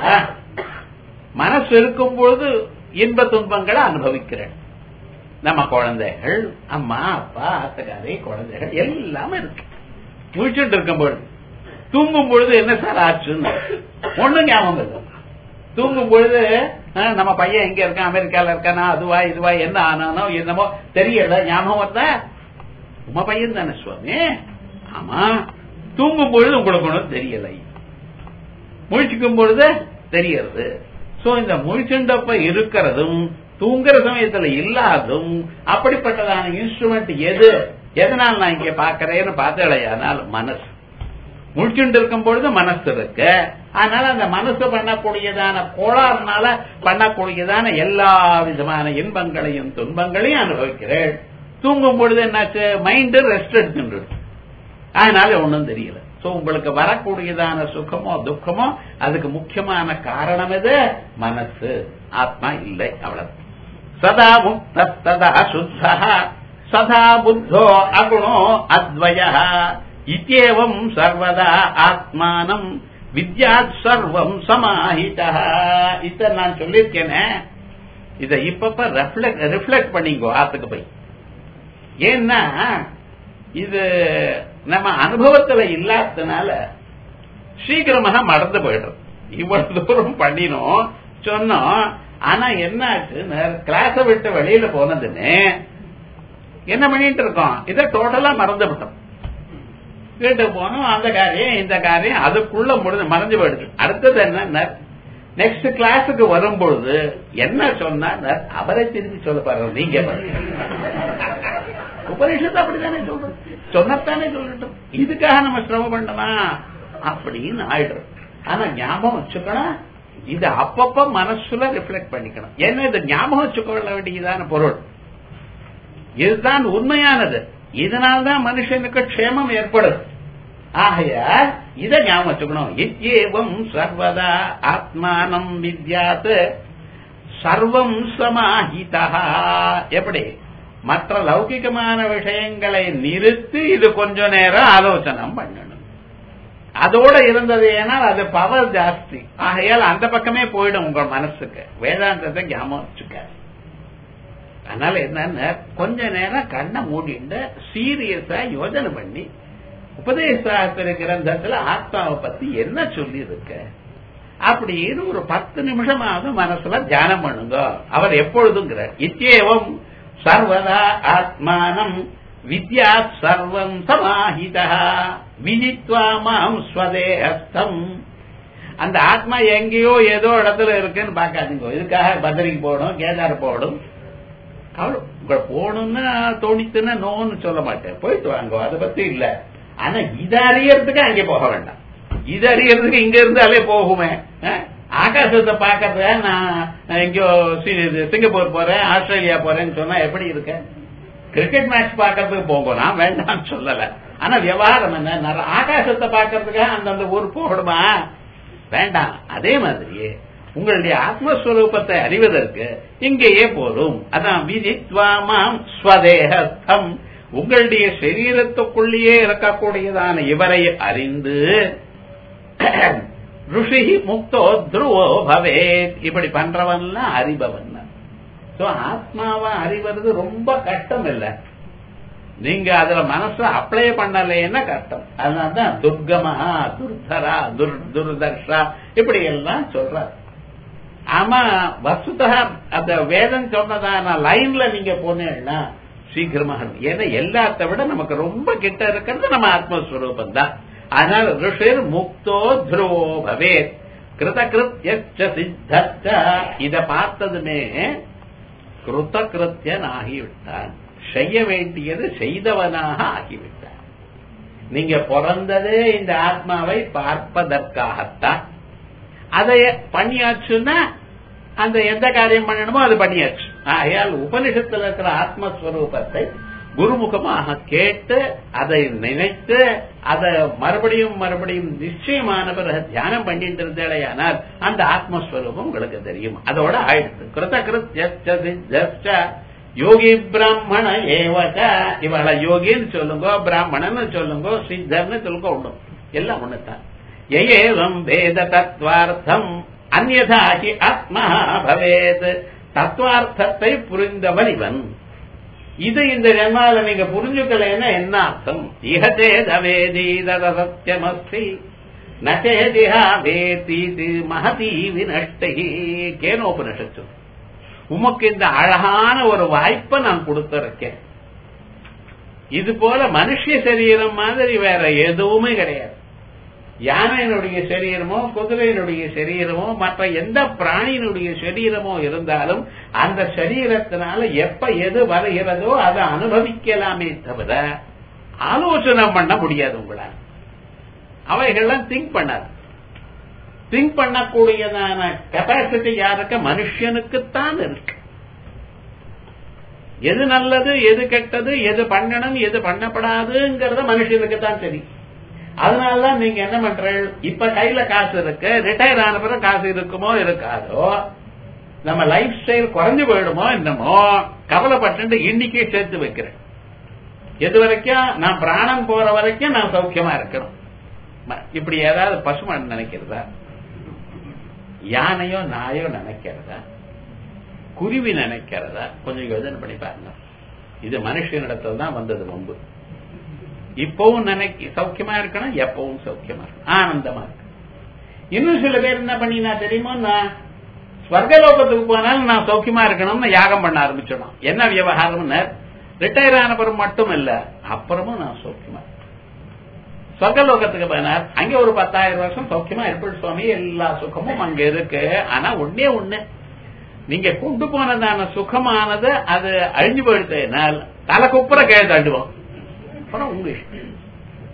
மனசு இருக்கும் பொழுது இன்ப துன்பங்களை அனுபவிக்கிறேன் நம்ம குழந்தைகள் அம்மா அப்பா ஆத்தக்காரி குழந்தைகள் எல்லாமே இருக்கு முழிச்சுட்டு இருக்கும் பொழுது தூங்கும் பொழுது என்ன சார் ஆச்சுன்னு ஒண்ணு ஞாபகம் இல்லை தூங்கும் பொழுது நம்ம பையன் எங்க இருக்கான் அமெரிக்கால இருக்கானா அதுவா இதுவா என்ன ஆனானோ என்னமோ தெரியல ஞாபகம் வருதா உமா பையன் தானே சுவாமி ஆமா தூங்கும் பொழுது உங்களுக்கு ஒன்றும் தெரியலை முழிச்சுக்கும் பொழுது தெரியறது சோ இந்த முழிச்சுண்டப்ப இருக்கிறதும் தூங்குற சமயத்துல இல்லாதும் அப்படிப்பட்டதான இன்ஸ்ட்ருமெண்ட் எது எதனால் நான் இங்க பாக்கிறேன்னு பார்த்தலையானால் மனசு முழிச்சுண்டு இருக்கும் பொழுது மனசு இருக்கு அதனால அந்த மனசு பண்ணக்கூடியதான கோளாறுனால பண்ணக்கூடியதான எல்லா விதமான இன்பங்களையும் துன்பங்களையும் அனுபவிக்கிறேன் தூங்கும் பொழுது என்னாச்சு மைண்ட் ரெஸ்ட் எடுத்துட்டு அதனால ஒன்றும் தெரியல சோ உங்களுக்கு வரக்கூடியதான சுகமோ துக்கமோ அதுக்கு முக்கியமான காரணம் எது மனசு ஆத்மா இல்லை அவ்வளவு சதா முக்த சதா சுத்த சதா புத்தோ அகுணோ அத்வய இத்தியேவம் சர்வதா ஆத்மானம் வித்யாத் சர்வம் சமாஹிதா இத நான் சொல்லியிருக்கேனே இத இப்பப்ப ரிஃப்ளெக்ட் பண்ணிக்கோ ஆத்துக்கு போய் ஏன்னா இது நம்ம அனுபவத்துல இல்லாததுனால சீக்கிரமாக மறந்து போயிடுறோம் இவ்வளவு தூரம் பண்ணினோம் சொன்னோம் ஆனா என்ன ஆச்சு கிளாஸ விட்டு வெளியில போனதுன்னு என்ன பண்ணிட்டு இருக்கோம் இதை டோட்டலா மறந்து விட்டோம் வீட்டுக்கு போனோம் அந்த காரியம் இந்த காரியம் அதுக்குள்ள முடிஞ்சு மறைஞ்சு போயிடுது அடுத்தது என்ன நெக்ஸ்ட் கிளாஸுக்கு வரும்பொழுது என்ன சொன்னார் அவரை திருப்பி சொல்ல பாருங்க நீங்க உபனிஷத்து அப்படித்தானே சொல்றோம் சொன்னத்தானே சொல்லட்டும் இதுக்காக நம்ம சிரமம் பண்ணமா அப்படின்னு ஆயிடுறது ஆனா ஞாபகம் வச்சுக்கணும் இது அப்பப்ப மனசுல ரிஃப்ளெக்ட் பண்ணிக்கணும் ஏன்னா இது ஞாபகம் வச்சுக்கொள்ள வேண்டியதான பொருள் இதுதான் உண்மையானது இதனால்தான் மனுஷனுக்கு க்ஷேமம் ஏற்படுது ஆகையால் இதை ஞாபகம் வச்சுக்கணும் இத்யேவம் சர்வதா ஆத்மானம் வித்யாத் சர்வம் சமாஹிதா எப்படி மற்ற லௌகிகமான விஷயங்களை நிறுத்தி இது கொஞ்ச நேரம் ஆலோசனம் பண்ணணும் அதோட இருந்தது ஏனால் அது பவர் ஜாஸ்தி ஆகையால் அந்த பக்கமே போயிடும் உங்க மனசுக்கு வேதாந்தத்தை ஞாபகம் வச்சுக்க அதனால என்னன்னா கொஞ்ச நேரம் கண்ணை மூடிட்டு சீரியஸா யோஜனை பண்ணி உபதேசாத்திர கிரந்தத்துல ஆத்மாவை பத்தி என்ன சொல்லி இருக்க அப்படின்னு ஒரு பத்து நிமிஷமாவது மனசுல தியானம் பண்ணுங்க அவர் எப்பொழுதுங்கிறார் இத்தியேவம் சர்வதா ஆத்மானம் வித்யா சர்வம் சமாஹிதா விதித்வா மாம் ஸ்வதேஹஸ்தம் அந்த ஆத்மா எங்கேயோ ஏதோ இடத்துல இருக்குன்னு பாக்காதீங்க இதுக்காக பத்ரிக்கு போகணும் கேதார் போகணும் கவலை உங்களை போகணும்னா தோணித்துன்னா நோன்னு சொல்ல மாட்டேன் போயிட்டு வாங்க அதை பத்தி இல்ல ஆனா இது அறியறதுக்கு அங்கே போக வேண்டாம் இது அறியறதுக்கு இங்க இருந்தாலே போகுமே ஆகாசத்தை பாக்கறத நான் எங்கேயோ சிங்கப்பூர் போறேன் ஆஸ்திரேலியா போறேன்னு சொன்னா எப்படி இருக்க கிரிக்கெட் மேட்ச் பாக்கிறதுக்கு போங்க நான் வேண்டாம்னு சொல்லல ஆனா விவகாரம் என்ன ஆகாசத்தை பாக்கிறதுக்காக அந்தந்த ஊர் போகணுமா வேண்டாம் அதே மாதிரியே உங்களுடைய ஆத்மஸ்வரூபத்தை அறிவதற்கு இங்கேயே போதும் அதான் விதித்வாமாம் ஸ்வதேகஸ்தம் உங்களுடைய சரீரத்துக்குள்ளேயே இருக்கக்கூடியதான இவரை அறிந்து ருஷி முக்தோ துருவோ பவேத் இப்படி பண்றவன்லாம் அறிபவன் சோ ஆத்மாவை அறிவது ரொம்ப கஷ்டம் இல்ல நீங்க அதுல மனசு அப்ளை பண்ணலைன்னா கஷ்டம் அதனாலதான் துர்கமா துர்தரா துர் துர்தர்ஷா இப்படி எல்லாம் சொல்றாரு ஆமா வசுதா அந்த வேதம் சொன்னதான லைன்ல நீங்க போனீங்கன்னா சீக்கிரமாக ஏன்னா எல்லாத்த விட நமக்கு ரொம்ப கிட்ட இருக்கிறது நம்ம ஆத்மஸ்வரூபம் தான் அதனால ரிஷிர் முக்தோ துருவோ பவே கிருதகிருத்ய சித்த இத பார்த்ததுமே கிருத்தகிருத்தியன் ஆகிவிட்டான் செய்ய வேண்டியது செய்தவனாக ஆகிவிட்டான் நீங்க பிறந்ததே இந்த ஆத்மாவை பார்ப்பதற்காகத்தான் அதை பண்ணியாச்சுன்னா அந்த எந்த காரியம் பண்ணணுமோ அது பண்ணியாச்சு ஆகையால் உபனிஷத்தில் இருக்கிற ஆத்மஸ்வரூபத்தை குருமுகமாக கேட்டு அதை நினைத்து அதை மறுபடியும் மறுபடியும் நிச்சயமான பிறகு தியானம் பண்ணிட்டு இருந்தேடையானால் அந்த ஆத்மஸ்வரூபம் உங்களுக்கு தெரியும் அதோட ஆயிடுத்து கிருத கிருத்திய யோகி பிராமண ஏவச்ச இவளை யோகின்னு சொல்லுங்க பிராமணன்னு சொல்லுங்க சித்தர்னு சொல்லுங்க ஒண்ணும் எல்லாம் ஒண்ணுதான் ஏவம் வேத தத்வார்த்தம் அந்நதாகி ஆத்மா பவேத் தத்துவார்த்தத்தை புரிந்தவன் இவன் இது இந்த ஜென்மால நீங்க புரிஞ்சுக்கலைன்னா என்ன அர்த்தம் இகதே தவேதீதத சத்தியமஸ்தி நச்சேதிஹா வேதீது மகதி வினஷ்டி கேனோபனிஷத்து உமக்கு இந்த அழகான ஒரு வாய்ப்பை நான் கொடுத்திருக்கேன் இது போல மனுஷ சரீரம் மாதிரி வேற எதுவுமே கிடையாது யானையினுடைய சரீரமோ குதிரையினுடைய சரீரமோ மற்ற எந்த பிராணியினுடைய சரீரமோ இருந்தாலும் அந்த சரீரத்தினால எப்ப எது வருகிறதோ அதை அனுபவிக்கலாமே தவிர ஆலோசனை பண்ண முடியாது உங்களால் அவைகள்லாம் திங்க் பண்ணாது திங்க் பண்ணக்கூடியதான கெப்பாசிட்டி யாருக்கு மனுஷனுக்குத்தான் இருக்கு எது நல்லது எது கெட்டது எது பண்ணணும் எது பண்ணப்படாதுங்கிறத மனுஷனுக்கு தான் தெரியும் அதனாலதான் நீங்க என்ன பண்றீங்க இப்ப கையில காசு இருக்கு ரிட்டையர் ஆன பிறகு காசு இருக்குமோ இருக்காதோ நம்ம லைஃப் ஸ்டைல் குறைஞ்சு போயிடுமோ என்னமோ கவலைப்பட்டு இன்னைக்கே சேர்த்து வைக்கிறேன் எது வரைக்கும் நான் பிராணம் போற வரைக்கும் நான் சௌக்கியமா இருக்கணும் இப்படி ஏதாவது பசுமாடு நினைக்கிறதா யானையோ நாயோ நினைக்கிறதா குருவி நினைக்கிறதா கொஞ்சம் யோசனை பண்ணி பாருங்க இது மனுஷனிடத்துல தான் வந்தது வம்பு இப்பவும் நினைக்க சௌக்கியமா இருக்கணும் எப்பவும் சௌக்கியமா இருக்கணும் ஆனந்தமா இருக்கு இன்னும் சில பேர் என்ன பண்ணினா தெரியுமா நான் ஸ்வர்கலோகத்துக்கு போனாலும் நான் சௌக்கியமா இருக்கணும்னு யாகம் பண்ண ஆரம்பிச்சிடும் என்ன விவகாரம்னு ரிட்டையர் ஆன பிறகு மட்டும் இல்ல அப்புறமும் நான் சௌக்கியமா சொர்க்கலோகத்துக்கு போனார் அங்க ஒரு பத்தாயிரம் வருஷம் சௌக்கியமா இருப்பது சுவாமி எல்லா சுகமும் அங்க இருக்கு ஆனா ஒன்னே ஒண்ணு நீங்க கொண்டு போனதான சுகமானது அது அழிஞ்சு போயிடுனால் தலை குப்புற கீழே தண்டுவோம் அப்புறம் உங்க இஷ்டம்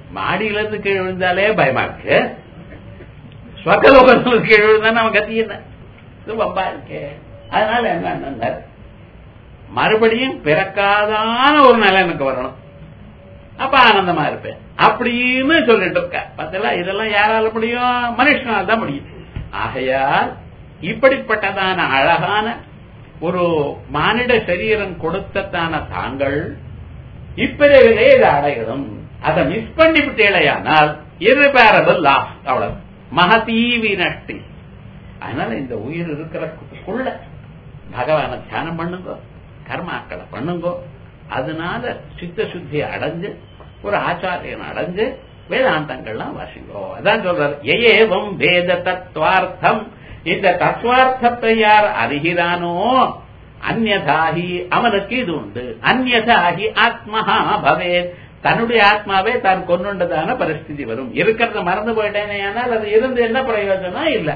மாடியில இருந்து கீழே விழுந்தாலே பயமா இருக்கு ஸ்வர்கலோகத்துல கீழே விழுந்தா நம்ம கத்தி என்ன இது வம்பா இருக்கே அதனால என்ன மறுபடியும் பிறக்காதான ஒரு நிலை எனக்கு வரணும் அப்ப ஆனந்தமா இருப்பேன் அப்படின்னு சொல்லிட்டு இருக்க பார்த்தல இதெல்லாம் யாரால முடியும் மனுஷனால தான் முடியும் ஆகையால் இப்படிப்பட்டதான அழகான ஒரு மானிட சரீரம் கொடுத்ததான தாங்கள் இப்பிறவிலே இதை அடையணும் அதை மிஸ் பண்ணி விட்டேலையானால் irreparable loss அவ்வளவு மகதீவி நஷ்டி அதனால இந்த உயிர் இருக்கிறக்குள்ள பகவானை தியானம் பண்ணுங்க கர்மாக்களை பண்ணுங்க அதனால சித்த சுத்தி அடைஞ்சு ஒரு ஆச்சாரியன் அடைஞ்சு வேதாந்தங்கள்லாம் வாசிங்கோ அதான் சொல்றாரு ஏவம் வேத தத்துவார்த்தம் இந்த தத்துவார்த்தத்தை யார் அறிகிறானோ அந்நதாகி அவனுக்கு இது உண்டு அந்நதாகி ஆத்மஹா பவேத் தன்னுடைய ஆத்மாவே தான் கொண்டுண்டதான பரிஸ்திதி வரும் இருக்கிறத மறந்து போயிட்டேனே ஆனால் அது இருந்து என்ன பிரயோஜனம் இல்ல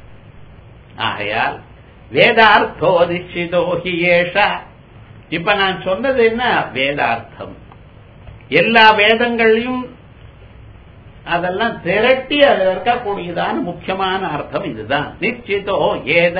ஆகையால் வேதார்த்தோ நிச்சிதோ ஹி ஏஷா இப்ப நான் சொன்னது என்ன வேதார்த்தம் எல்லா வேதங்களையும் அதெல்லாம் திரட்டி அதுல இருக்கக்கூடியதான முக்கியமான அர்த்தம் இதுதான் நிச்சிதோ ஏத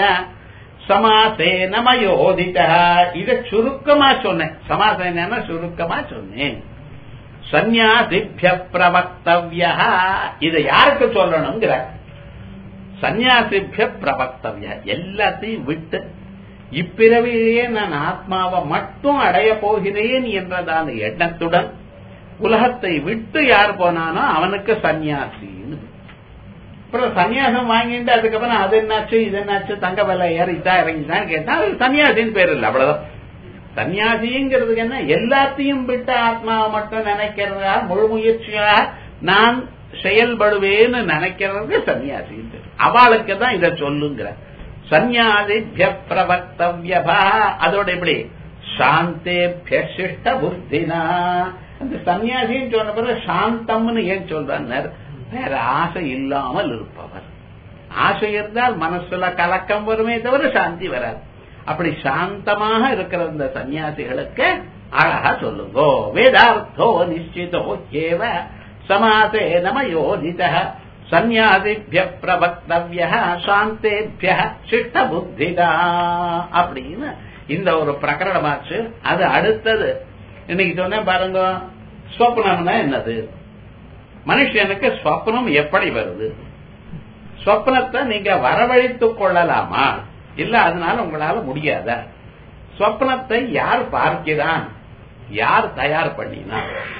சமாசேன மயோதிதா இத சுருக்கமா சொன்னேன் சமாசேன சுருக்கமா சொன்னேன் சந்நியாசிபிய பிரவக்தவ்ய இதை யாருக்கு சொல்லணுங்கிற சந்நியாசிபிய பிரவக்தவ்ய எல்லாத்தையும் விட்டு இப்பிறவிலேயே நான் ஆத்மாவை மட்டும் அடைய போகிறேன் என்றதான எண்ணத்துடன் உலகத்தை விட்டு யார் போனானோ அவனுக்கு சன்னியாசின்னு அப்புறம் சன்னியாசம் வாங்கிட்டு அதுக்கப்புறம் அது என்னாச்சு இது என்னாச்சு தங்க விலை ஏறிட்டா இறங்கிட்டான்னு கேட்டா அது சன்னியாசின்னு பேர் இல்லை அவ்வளவுதான் சன்னியாசிங்கிறதுக்கு என்ன எல்லாத்தையும் விட்டு ஆத்மாவை மட்டும் நினைக்கிறதா முழு முயற்சியா நான் செயல்படுவேன்னு நினைக்கிறதுக்கு சன்னியாசின்னு பேர் அவளுக்கு தான் இதை சொல்லுங்கிற சந்நியாசிபிய பிரவக்தவ்யபா அதோட எப்படி சாந்தேபிய சிஷ்ட புத்தினா அந்த சன்னியாசின்னு சொன்ன பிறகு சாந்தம்னு ஏன் சொல்றாங்க வேற ஆசை இல்லாமல் இருப்பவர் ஆசை இருந்தால் மனசுல கலக்கம் வருமே தவிர சாந்தி வராது அப்படி சாந்தமாக இருக்கிற இந்த சன்னியாசிகளுக்கு அழகா சொல்லுங்கோ வேதார்த்தோ நிச்சிதோ ஏவ சமாசே நம யோதித சந்நியாசிபிய பிரபக்தவிய சாந்தேபிய சிஷ்ட புத்திதா அப்படின்னு இந்த ஒரு பிரகரணமாச்சு அது அடுத்தது இன்னைக்கு சொன்னேன் பாருங்க ஸ்வப்னம்னா என்னது மனுஷனுக்கு ஸ்வப்னம் எப்படி வருது ஸ்வப்னத்தை நீங்க வரவழைத்துக் கொள்ளலாமா இல்ல அதனால உங்களால முடியாத ஸ்வப்னத்தை யார் பார்க்கிறான் யார் தயார் பண்ணினா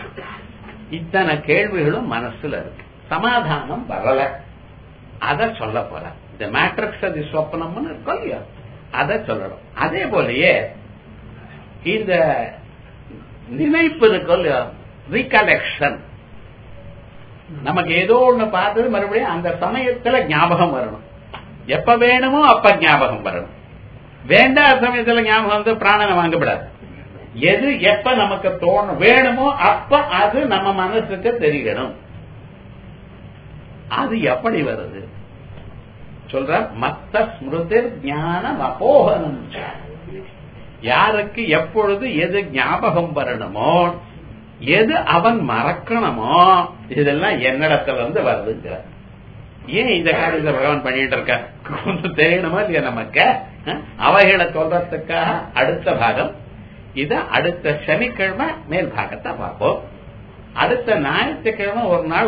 இத்தனை கேள்விகளும் மனசுல இருக்கு சமாதானம் வரல அத சொல்ல போற இந்த மேட்ரிக்ஸ் அது சொப்பனம்னு இருக்கும் இல்லையா அதை சொல்லணும் அதே போலயே இந்த நினைப்பு இருக்கும் இல்லையா ரீகலெக்ஷன் நமக்கு ஏதோ ஒண்ணு பார்த்தது மறுபடியும் அந்த சமயத்துல ஞாபகம் வரணும் எப்ப வேணுமோ அப்ப ஞாபகம் வரணும் வேண்டாத சமயத்துல ஞாபகம் வந்து பிராணனை வாங்கப்படாது எது எப்ப நமக்கு தோணும் வேணுமோ அப்ப அது நம்ம மனசுக்கு தெரியணும் அது எப்படி வருது சொல்ற மத்த ஸ்மிருதி ஞானம் அபோகனம் யாருக்கு எப்பொழுது எது ஞாபகம் வரணுமோ எது அவன் மறக்கணுமோ இதெல்லாம் என்னிடத்துல இருந்து வருதுங்கிற ஏன் இந்த காரியத்தை பகவான் பண்ணிட்டு இருக்க கொஞ்சம் தெரியணுமா இல்லையா நமக்கு அவைகளை சொல்றதுக்காக அடுத்த பாகம் இத அடுத்த சனிக்கிழமை மேல் பாகத்தை பார்ப்போம் அடுத்த ஞாயிற்றுக்கிழமை ஒரு நாள்